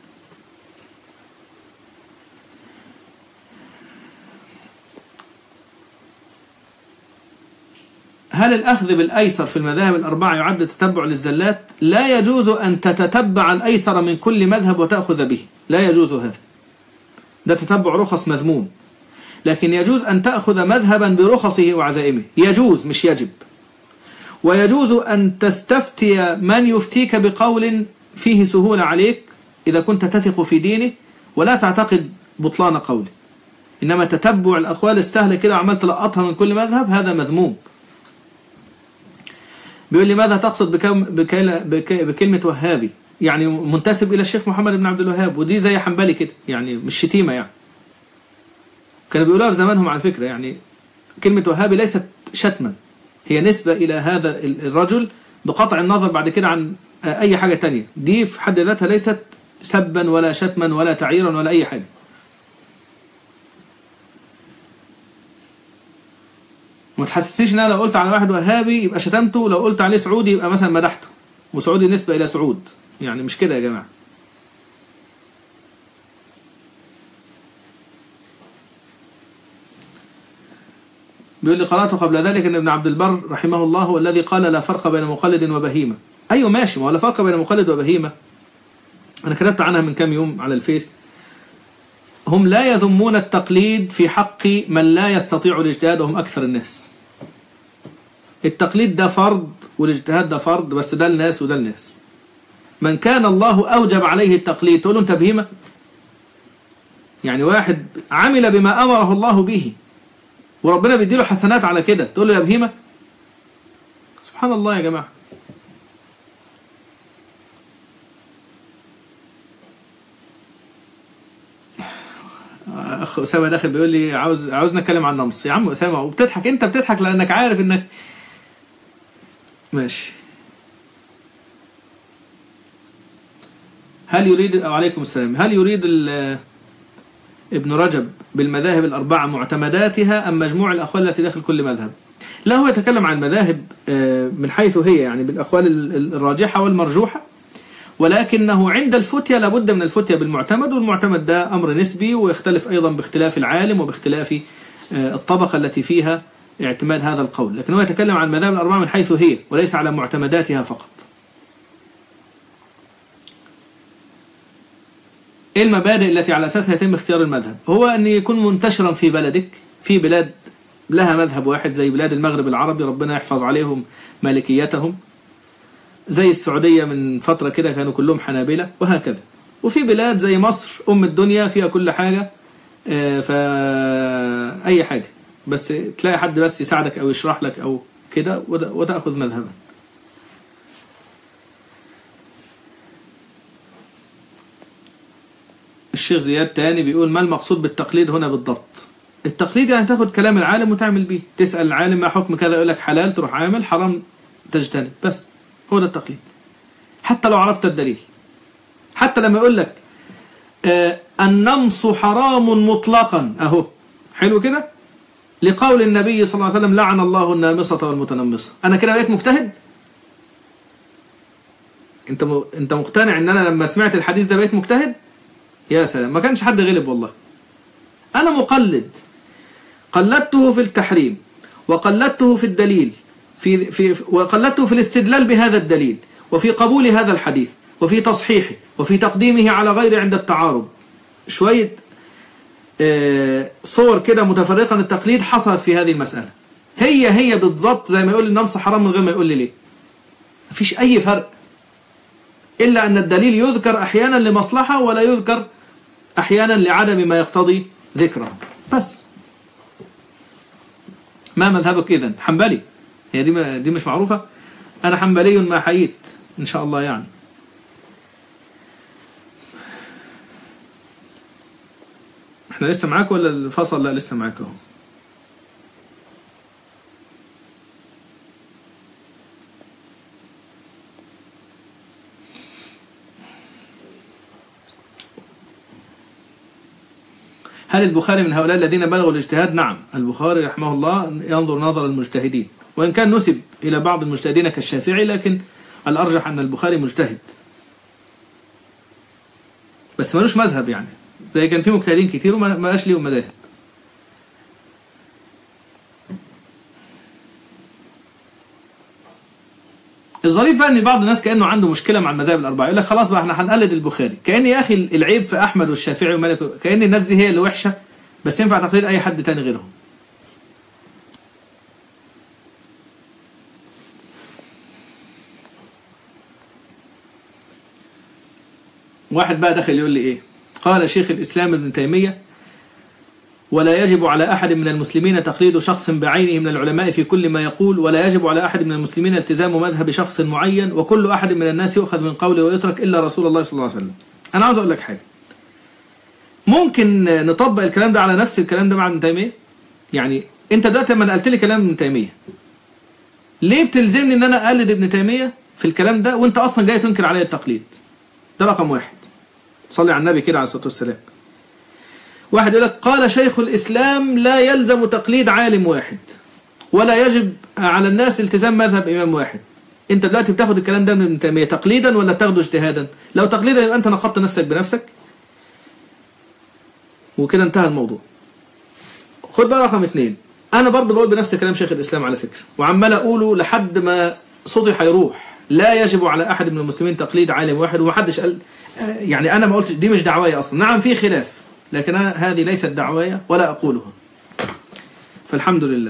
هل الأخذ بالأيسر في المذاهب الأربعة يعد تتبع للزلات؟ لا يجوز أن تتتبع الأيسر من كل مذهب وتأخذ به لا يجوز هذا ده تتبع رخص مذموم لكن يجوز أن تأخذ مذهبا برخصه وعزائمه يجوز مش يجب ويجوز أن تستفتي من يفتيك بقول فيه سهولة عليك إذا كنت تثق في دينه ولا تعتقد بطلان قوله إنما تتبع الأقوال السهلة كده وعمال تلقطها من كل مذهب هذا مذموم بيقول لي ماذا تقصد بكلمة, بكلمة وهابي يعني منتسب إلى الشيخ محمد بن عبد الوهاب ودي زي حنبلي كده يعني مش شتيمة يعني كانوا بيقولوها في زمانهم على فكرة يعني كلمة وهابي ليست شتما هي نسبة إلى هذا الرجل بقطع النظر بعد كده عن أي حاجة تانية دي في حد ذاتها ليست سبا ولا شتما ولا تعييرا ولا أي حاجة ما تحسسنيش ان انا لو قلت على واحد وهابي يبقى شتمته لو قلت عليه سعودي يبقى مثلا مدحته وسعودي نسبة الى سعود يعني مش كده يا جماعة بيقول لي قرأت قبل ذلك ان ابن عبد البر رحمه الله هو الذي قال لا فرق بين مقلد وبهيمة ايوه ماشي ما هو لا فرق بين مقلد وبهيمة انا كتبت عنها من كام يوم على الفيس هم لا يذمون التقليد في حق من لا يستطيع الاجتهاد وهم أكثر الناس التقليد ده فرض والاجتهاد ده فرض بس ده الناس وده الناس من كان الله أوجب عليه التقليد تقول له أنت بهيمة يعني واحد عمل بما أمره الله به وربنا بيديله حسنات على كده تقول له يا بهيمة سبحان الله يا جماعة اخ اسامه داخل بيقول لي عاوز عاوزنا نتكلم عن نمص يا عم اسامه وبتضحك انت بتضحك لانك عارف انك ماشي هل يريد او عليكم السلام هل يريد ابن رجب بالمذاهب الاربعه معتمداتها ام مجموع الاقوال التي داخل كل مذهب لا هو يتكلم عن المذاهب من حيث هي يعني بالاقوال الراجحه والمرجوحه ولكنه عند الفتية لابد من الفتية بالمعتمد والمعتمد ده أمر نسبي ويختلف أيضا باختلاف العالم وباختلاف الطبقة التي فيها اعتماد هذا القول لكن هو يتكلم عن المذاهب الأربعة من حيث هي وليس على معتمداتها فقط إيه المبادئ التي على أساسها يتم اختيار المذهب هو أن يكون منتشرا في بلدك في بلاد لها مذهب واحد زي بلاد المغرب العربي ربنا يحفظ عليهم مالكيتهم زي السعودية من فترة كده كانوا كلهم حنابلة وهكذا وفي بلاد زي مصر أم الدنيا فيها كل حاجة فأي حاجة بس تلاقي حد بس يساعدك أو يشرح لك أو كده وتأخذ مذهبا الشيخ زياد تاني بيقول ما المقصود بالتقليد هنا بالضبط التقليد يعني تاخد كلام العالم وتعمل بيه تسأل العالم ما حكم كذا يقول لك حلال تروح عامل حرام تجتنب بس هو ده التقليد حتى لو عرفت الدليل حتى لما يقول لك آه النمص حرام مطلقا اهو حلو كده لقول النبي صلى الله عليه وسلم لعن الله النامصة والمتنمصة انا كده بقيت مجتهد انت م... انت مقتنع ان انا لما سمعت الحديث ده بقيت مجتهد يا سلام ما كانش حد غلب والله انا مقلد قلدته في التحريم وقلدته في الدليل في في وقلدته في الاستدلال بهذا الدليل وفي قبول هذا الحديث وفي تصحيحه وفي تقديمه على غير عند التعارض شوية آه، صور كده متفرقة للتقليد حصلت في هذه المسألة هي هي بالضبط زي ما يقول النمس حرام من غير ما يقول لي ليه مفيش أي فرق إلا أن الدليل يذكر أحيانا لمصلحة ولا يذكر أحيانا لعدم ما يقتضي ذكره بس ما مذهبك إذن حنبلي هي دي ما دي مش معروفة أنا حنبلي ما حييت إن شاء الله يعني احنا لسه معاك ولا الفصل لا لسه معاك اهو هل البخاري من هؤلاء الذين بلغوا الاجتهاد؟ نعم البخاري رحمه الله ينظر نظر المجتهدين وإن كان نسب إلى بعض المجتهدين كالشافعي لكن الأرجح أن البخاري مجتهد بس ملوش مذهب يعني زي كان في مجتهدين كتير وما ما بقاش ليهم مذاهب الظريف بقى ان بعض الناس كانه عنده مشكله مع المذاهب الاربعه يقول لك خلاص بقى احنا هنقلد البخاري كان يا اخي العيب في احمد والشافعي ومالك كان الناس دي هي اللي وحشه بس ينفع تقليد اي حد تاني غيرهم واحد بقى دخل يقول لي ايه قال شيخ الاسلام ابن تيميه ولا يجب على أحد من المسلمين تقليد شخص بعينه من العلماء في كل ما يقول ولا يجب على أحد من المسلمين التزام مذهب شخص معين وكل أحد من الناس يؤخذ من قوله ويترك إلا رسول الله صلى الله عليه وسلم أنا عاوز أقول لك حاجة ممكن نطبق الكلام ده على نفس الكلام ده مع ابن تيمية يعني أنت دلوقتي لما نقلت لي كلام ابن تيمية ليه بتلزمني إن أنا أقلد ابن تيمية في الكلام ده وأنت أصلا جاي تنكر علي التقليد ده رقم واحد صلي على النبي كده عليه الصلاة والسلام واحد يقول لك قال شيخ الإسلام لا يلزم تقليد عالم واحد ولا يجب على الناس التزام مذهب إمام واحد أنت دلوقتي بتاخد الكلام ده من ابن تيمية تقليدا ولا بتاخده اجتهادا لو تقليدا يبقى أنت نقضت نفسك بنفسك وكده انتهى الموضوع خد بقى رقم اتنين أنا برضه بقول بنفس كلام شيخ الإسلام على فكرة وعمال أقوله لحد ما صوتي هيروح لا يجب على أحد من المسلمين تقليد عالم واحد ومحدش قال يعني أنا ما قلتش دي مش دعواية أصلا نعم في خلاف لكن أنا هذه ليست دعواية ولا أقولها فالحمد لله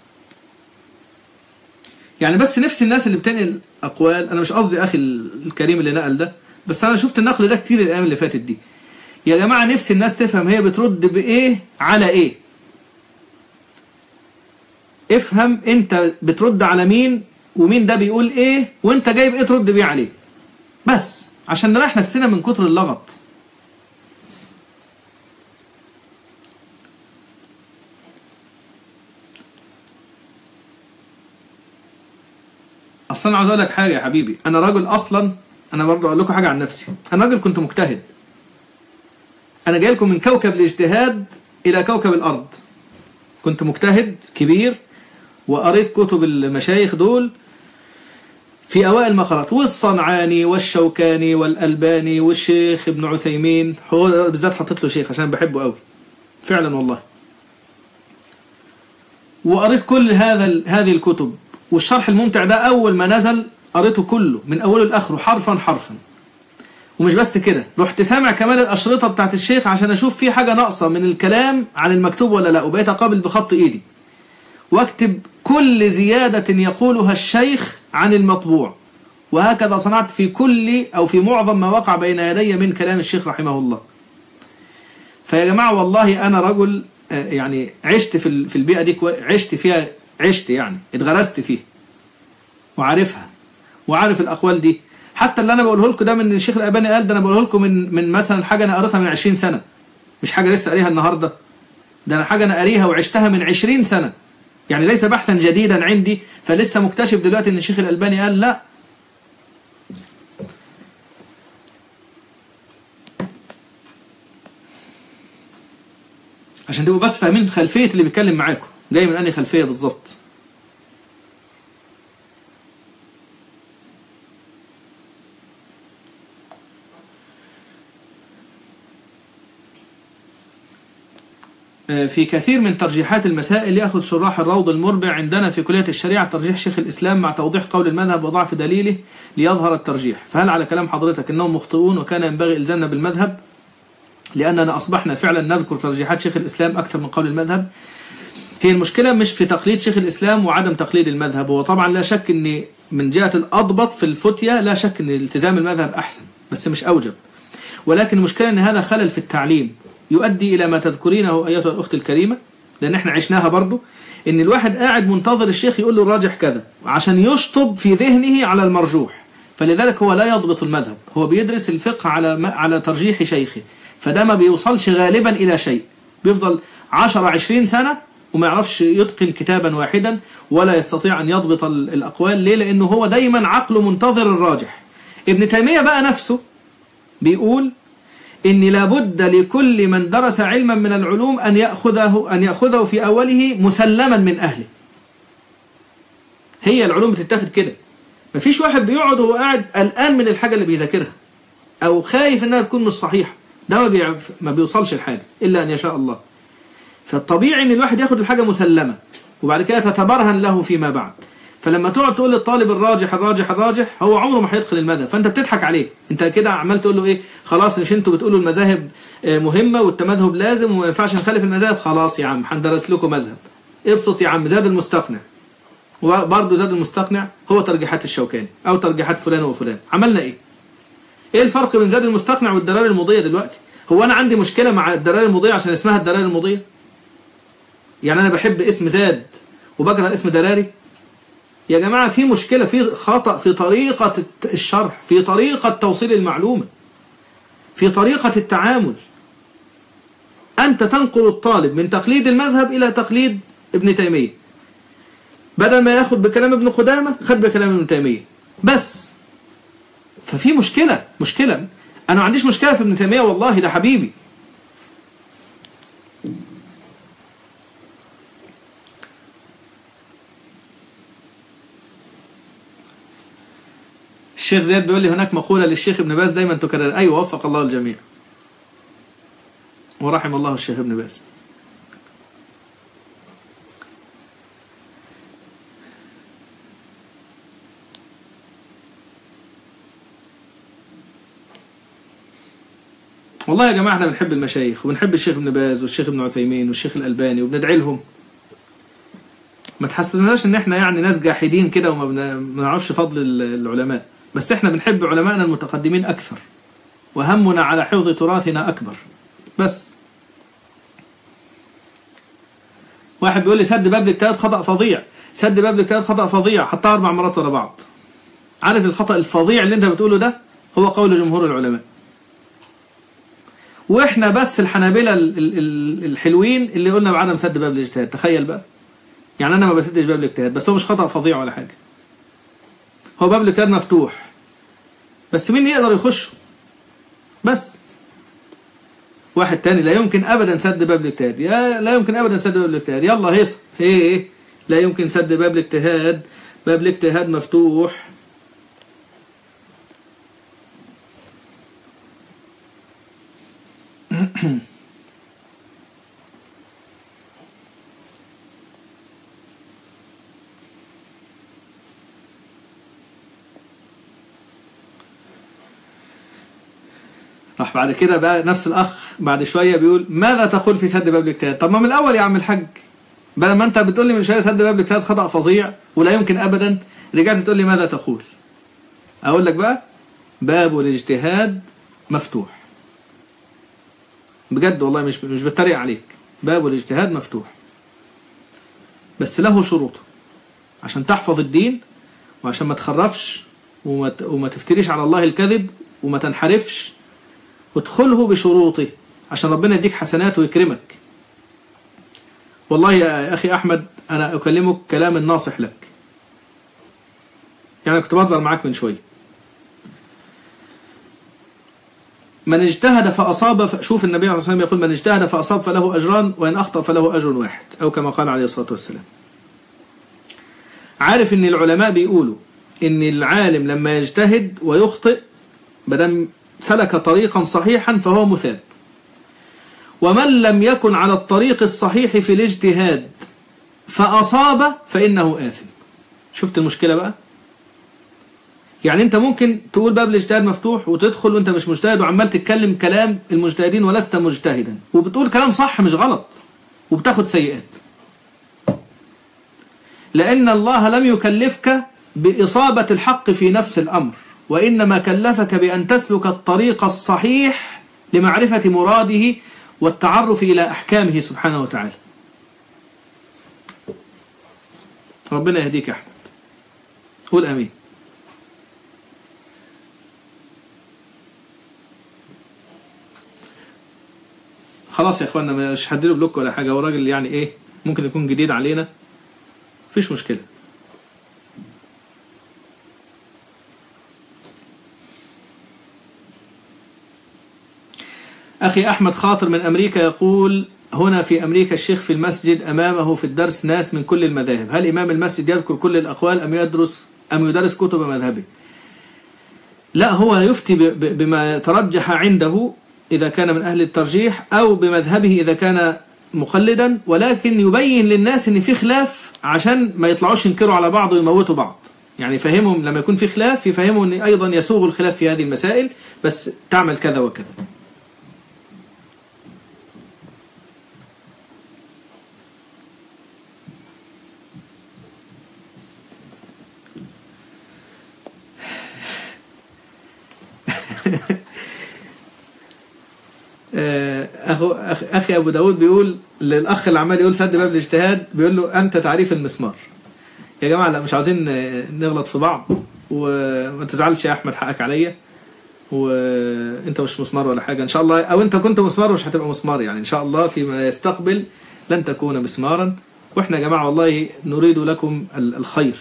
يعني بس نفس الناس اللي بتنقل أقوال أنا مش قصدي أخي الكريم اللي نقل ده بس أنا شفت النقل ده كتير الأيام اللي فاتت دي يا جماعة نفس الناس تفهم هي بترد بإيه على إيه افهم أنت بترد على مين ومين ده بيقول إيه وأنت جايب إيه ترد بيه عليه بس عشان نريح نفسنا من كتر اللغط اصلا عاوز اقول لك حاجه يا حبيبي انا راجل اصلا انا برضه اقول لكم حاجه عن نفسي انا راجل كنت مجتهد انا جاي لكم من كوكب الاجتهاد الى كوكب الارض كنت مجتهد كبير وقريت كتب المشايخ دول في اوائل ما قرات والصنعاني والشوكاني والالباني والشيخ ابن عثيمين هو بالذات حطيت له شيخ عشان بحبه قوي فعلا والله وقريت كل هذا هذه الكتب والشرح الممتع ده أول ما نزل قريته كله من أوله لآخره حرفا حرفا ومش بس كده رحت سامع كمان الأشرطة بتاعت الشيخ عشان أشوف في حاجة ناقصة من الكلام عن المكتوب ولا لا وبقيت أقابل بخط إيدي واكتب كل زيادة يقولها الشيخ عن المطبوع وهكذا صنعت في كل أو في معظم ما وقع بين يدي من كلام الشيخ رحمه الله فيا جماعة والله أنا رجل يعني عشت في البيئة دي عشت فيها عشت يعني اتغرست فيه وعارفها وعارف الأقوال دي حتى اللي أنا بقوله لكم ده من الشيخ الألباني قال ده أنا بقوله لكم من من مثلا حاجة أنا قريتها من 20 سنة مش حاجة لسه قاريها النهاردة ده أنا حاجة أنا قاريها وعشتها من 20 سنة يعني ليس بحثا جديدا عندي فلسه مكتشف دلوقتي إن الشيخ الألباني قال لا عشان تبقوا بس فاهمين خلفية اللي بيتكلم معاكم جاي من أنهي خلفية بالظبط في كثير من ترجيحات المسائل يأخذ شراح الروض المربع عندنا في كلية الشريعة ترجيح شيخ الإسلام مع توضيح قول المذهب وضعف دليله ليظهر الترجيح فهل على كلام حضرتك أنهم مخطئون وكان ينبغي إلزامنا بالمذهب لأننا أصبحنا فعلا نذكر ترجيحات شيخ الإسلام أكثر من قول المذهب هي المشكلة مش في تقليد شيخ الإسلام وعدم تقليد المذهب هو طبعا لا شك أن من جهة الأضبط في الفتية لا شك أن التزام المذهب أحسن بس مش أوجب ولكن المشكلة أن هذا خلل في التعليم يؤدي إلى ما تذكرينه أيتها الأخت الكريمة لأن احنا عشناها برضو ان الواحد قاعد منتظر الشيخ يقول له الراجح كذا عشان يشطب في ذهنه على المرجوح فلذلك هو لا يضبط المذهب هو بيدرس الفقه على على ترجيح شيخه فده ما بيوصلش غالبا الى شيء بيفضل 10 20 سنه وما يعرفش يتقن كتابا واحدا ولا يستطيع ان يضبط الاقوال ليه لانه هو دايما عقله منتظر الراجح ابن تيميه بقى نفسه بيقول إن لابد لكل من درس علما من العلوم أن يأخذه أن يأخذه في أوله مسلما من أهله. هي العلوم بتتاخد كده. مفيش واحد بيقعد وهو قاعد قلقان من الحاجة اللي بيذاكرها أو خايف إنها تكون مش صحيحة. ده ما, بي... ما بيوصلش الحاجة إلا أن يشاء الله. فالطبيعي إن الواحد ياخد الحاجة مسلمة وبعد كده تتبرهن له فيما بعد. فلما تقعد تقول للطالب الراجح الراجح الراجح هو عمره ما هيدخل المذهب فانت بتضحك عليه انت كده عمال تقول له ايه خلاص مش انتوا بتقولوا المذاهب مهمه والتمذهب لازم وما ينفعش نخالف المذاهب خلاص يا عم هندرس لكم مذهب ابسط يا عم زاد المستقنع وبرضه زاد المستقنع هو ترجيحات الشوكاني او ترجيحات فلان وفلان عملنا ايه ايه الفرق بين زاد المستقنع والدراري المضيه دلوقتي هو انا عندي مشكله مع الدراري المضيه عشان اسمها الدراري المضيه يعني انا بحب اسم زاد وبكره اسم دراري يا جماعة في مشكلة في خطأ في طريقة الشرح في طريقة توصيل المعلومة في طريقة التعامل أنت تنقل الطالب من تقليد المذهب إلى تقليد ابن تيمية بدل ما ياخد بكلام ابن قدامة خد بكلام ابن تيمية بس ففي مشكلة مشكلة أنا ما عنديش مشكلة في ابن تيمية والله ده حبيبي الشيخ زياد بيقول لي هناك مقولة للشيخ ابن باز دايما تكرر أيوة وفق الله الجميع ورحم الله الشيخ ابن باز والله يا جماعة احنا بنحب المشايخ وبنحب الشيخ ابن باز والشيخ ابن عثيمين والشيخ الألباني وبندعي لهم ما تحسسناش ان احنا يعني ناس جاحدين كده وما بنعرفش فضل العلماء بس احنا بنحب علمائنا المتقدمين أكثر وهمنا على حفظ تراثنا أكبر بس واحد بيقول لي سد باب الاجتهاد خطأ فظيع سد باب الاجتهاد خطأ فظيع حطها أربع مرات ورا بعض عارف الخطأ الفظيع اللي انت بتقوله ده هو قول جمهور العلماء واحنا بس الحنابلة الحلوين اللي قلنا بعدم سد باب الاجتهاد تخيل بقى يعني انا ما بسدش باب الاجتهاد بس هو مش خطأ فظيع ولا حاجة هو باب الاجتهاد مفتوح بس مين يقدر يخشه بس واحد تاني لا يمكن ابدا سد باب الاجتهاد يا لا يمكن ابدا سد باب الاجتهاد يلا هيص هي ايه لا يمكن سد باب الاجتهاد باب الاجتهاد مفتوح راح بعد كده بقى نفس الاخ بعد شويه بيقول ماذا تقول في سد باب الاجتهاد طب ما من الاول يا عم الحاج بدل ما انت بتقول لي من شويه سد باب الاجتهاد خطا فظيع ولا يمكن ابدا رجعت تقول لي ماذا تقول اقول لك بقى باب الاجتهاد مفتوح بجد والله مش مش بتريق عليك باب الاجتهاد مفتوح بس له شروطه عشان تحفظ الدين وعشان ما تخرفش وما وما تفتريش على الله الكذب وما تنحرفش ادخله بشروطه عشان ربنا يديك حسنات ويكرمك والله يا أخي أحمد أنا أكلمك كلام الناصح لك يعني كنت بهزر معاك من شوية من اجتهد فأصاب ف... شوف النبي عليه الصلاة والسلام يقول من اجتهد فأصاب فله أجران وإن أخطأ فله أجر واحد أو كما قال عليه الصلاة والسلام عارف ان العلماء بيقولوا ان العالم لما يجتهد ويخطئ بدم سلك طريقا صحيحا فهو مثاب ومن لم يكن على الطريق الصحيح في الاجتهاد فأصاب فإنه آثم شفت المشكلة بقى يعني انت ممكن تقول باب الاجتهاد مفتوح وتدخل وانت مش مجتهد وعمال تتكلم كلام المجتهدين ولست مجتهدا وبتقول كلام صح مش غلط وبتاخد سيئات لأن الله لم يكلفك بإصابة الحق في نفس الأمر وإنما كلفك بأن تسلك الطريق الصحيح لمعرفة مراده والتعرف إلى أحكامه سبحانه وتعالى ربنا يهديك يا أحمد قول أمين خلاص يا اخوانا مش هديله بلوك ولا حاجه هو راجل يعني ايه ممكن يكون جديد علينا مفيش مشكله أخي أحمد خاطر من أمريكا يقول هنا في أمريكا الشيخ في المسجد أمامه في الدرس ناس من كل المذاهب هل إمام المسجد يذكر كل الأقوال أم يدرس أم يدرس كتب مذهبه لا هو يفتي ب- ب- بما ترجح عنده إذا كان من أهل الترجيح أو بمذهبه إذا كان مقلدا ولكن يبين للناس إن في خلاف عشان ما يطلعوش ينكروا على بعض ويموتوا بعض يعني يفهمهم لما يكون في خلاف يفهمهم إن أيضا يسوغ الخلاف في هذه المسائل بس تعمل كذا وكذا آه، أخو أخ أخي أبو داود بيقول للأخ اللي عمال يقول سد باب الاجتهاد بيقول له أنت تعريف المسمار يا جماعة لا مش عاوزين آه، نغلط في بعض وما تزعلش يا أحمد حقك عليا وأنت مش مسمار ولا حاجة إن شاء الله أو أنت كنت مسمار مش هتبقى مسمار يعني إن شاء الله فيما يستقبل لن تكون مسمارا وإحنا يا جماعة والله نريد لكم ال- الخير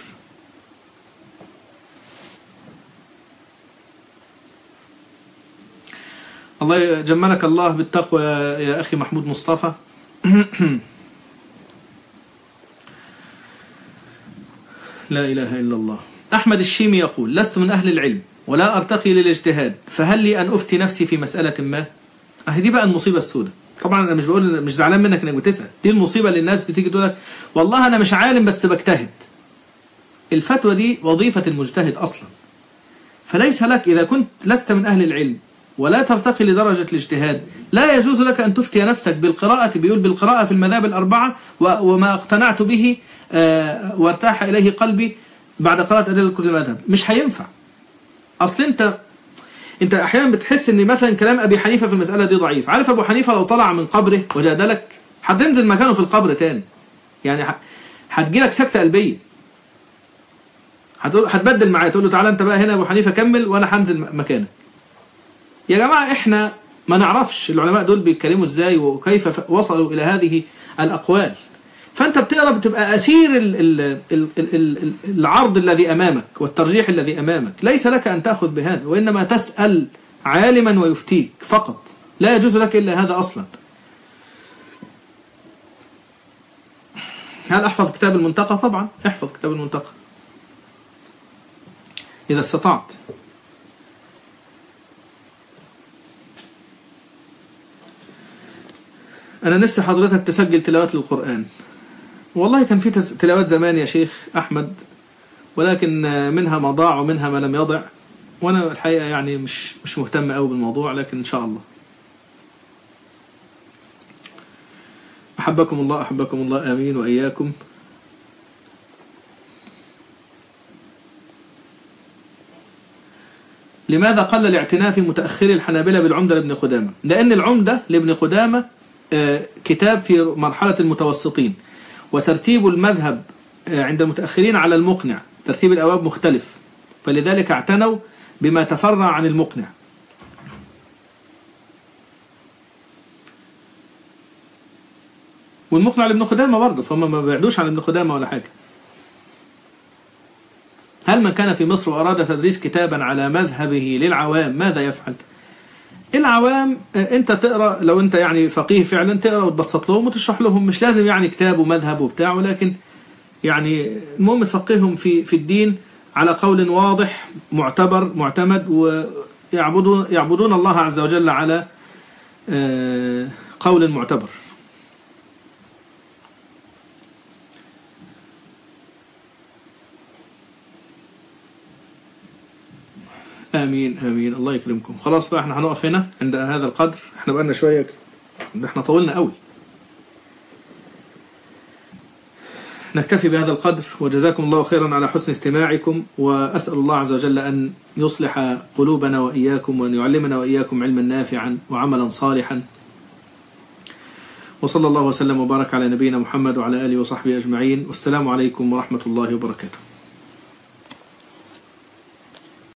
الله يجملك الله بالتقوى يا يا أخي محمود مصطفى لا إله إلا الله أحمد الشيمي يقول لست من أهل العلم ولا أرتقي للاجتهاد فهل لي أن أفتي نفسي في مسألة ما أهي دي بقى المصيبة السوداء طبعا أنا مش بقول مش زعلان منك إنك بتسأل دي المصيبة اللي الناس بتيجي تقول لك والله أنا مش عالم بس بجتهد الفتوى دي وظيفة المجتهد أصلا فليس لك إذا كنت لست من أهل العلم ولا ترتقي لدرجة الاجتهاد لا يجوز لك أن تفتي نفسك بالقراءة بيقول بالقراءة في المذاهب الأربعة و- وما اقتنعت به آه، وارتاح إليه قلبي بعد قراءة أدلة كل المذهب مش هينفع أصل أنت أنت أحيانا بتحس إن مثلا كلام أبي حنيفة في المسألة دي ضعيف عارف أبو حنيفة لو طلع من قبره وجادلك هتنزل مكانه في القبر تاني يعني ه- هتجيلك سكتة قلبية هتقول هتبدل معاه تقول له تعالى انت بقى هنا يا ابو حنيفه كمل وانا هنزل م- مكانك يا جماعه احنا ما نعرفش العلماء دول بيتكلموا ازاي وكيف ف- وصلوا الى هذه الاقوال فانت بتقرا بتبقى اسير ال ال ال ال ال العرض الذي امامك والترجيح الذي امامك ليس لك ان تاخذ بهذا وانما تسال عالما ويفتيك فقط لا يجوز لك الا هذا اصلا هل احفظ كتاب المنتقى طبعا احفظ كتاب المنتقى إذا استطعت أنا نفسي حضرتك تسجل تلاوات للقرآن والله كان في تس- تلاوات زمان يا شيخ أحمد ولكن آه، منها ما ضاع ومنها ما لم يضع وأنا الحقيقة يعني مش مش مهتم أوي بالموضوع لكن إن شاء الله أحبكم الله أحبكم الله آمين وإياكم لماذا قل الاعتناء في متأخري الحنابلة بالعمدة لابن قدامة لأن العمدة لابن قدامة آه، كتاب في مرحلة المتوسطين وترتيب المذهب آه، عند المتأخرين على المقنع ترتيب الأبواب مختلف فلذلك اعتنوا بما تفرع عن المقنع والمقنع لابن قدامة برضه فهم ما بعدوش عن ابن قدامة ولا حاجة هل من كان في مصر وأراد تدريس كتابا على مذهبه للعوام ماذا يفعل؟ العوام آه، انت تقرا لو انت يعني فقيه فعلا تقرا وتبسط لهم وتشرح لهم مش لازم يعني كتاب ومذهب وبتاع ولكن يعني المهم تفقههم في في الدين على قول واضح معتبر معتمد ويعبدون يعبدون الله عز وجل على آه، قول معتبر آمين آمين الله يكرمكم خلاص بقى احنا هنقف هنا عند هذا القدر احنا بقالنا شوية احنا طولنا قوي نكتفي بهذا القدر وجزاكم الله خيرا على حسن استماعكم وأسأل الله عز وجل أن يصلح قلوبنا وإياكم وأن يعلمنا وإياكم علما نافعا وعملا صالحا وصلى الله وسلم وبارك على نبينا محمد وعلى آله وصحبه أجمعين والسلام عليكم ورحمة الله وبركاته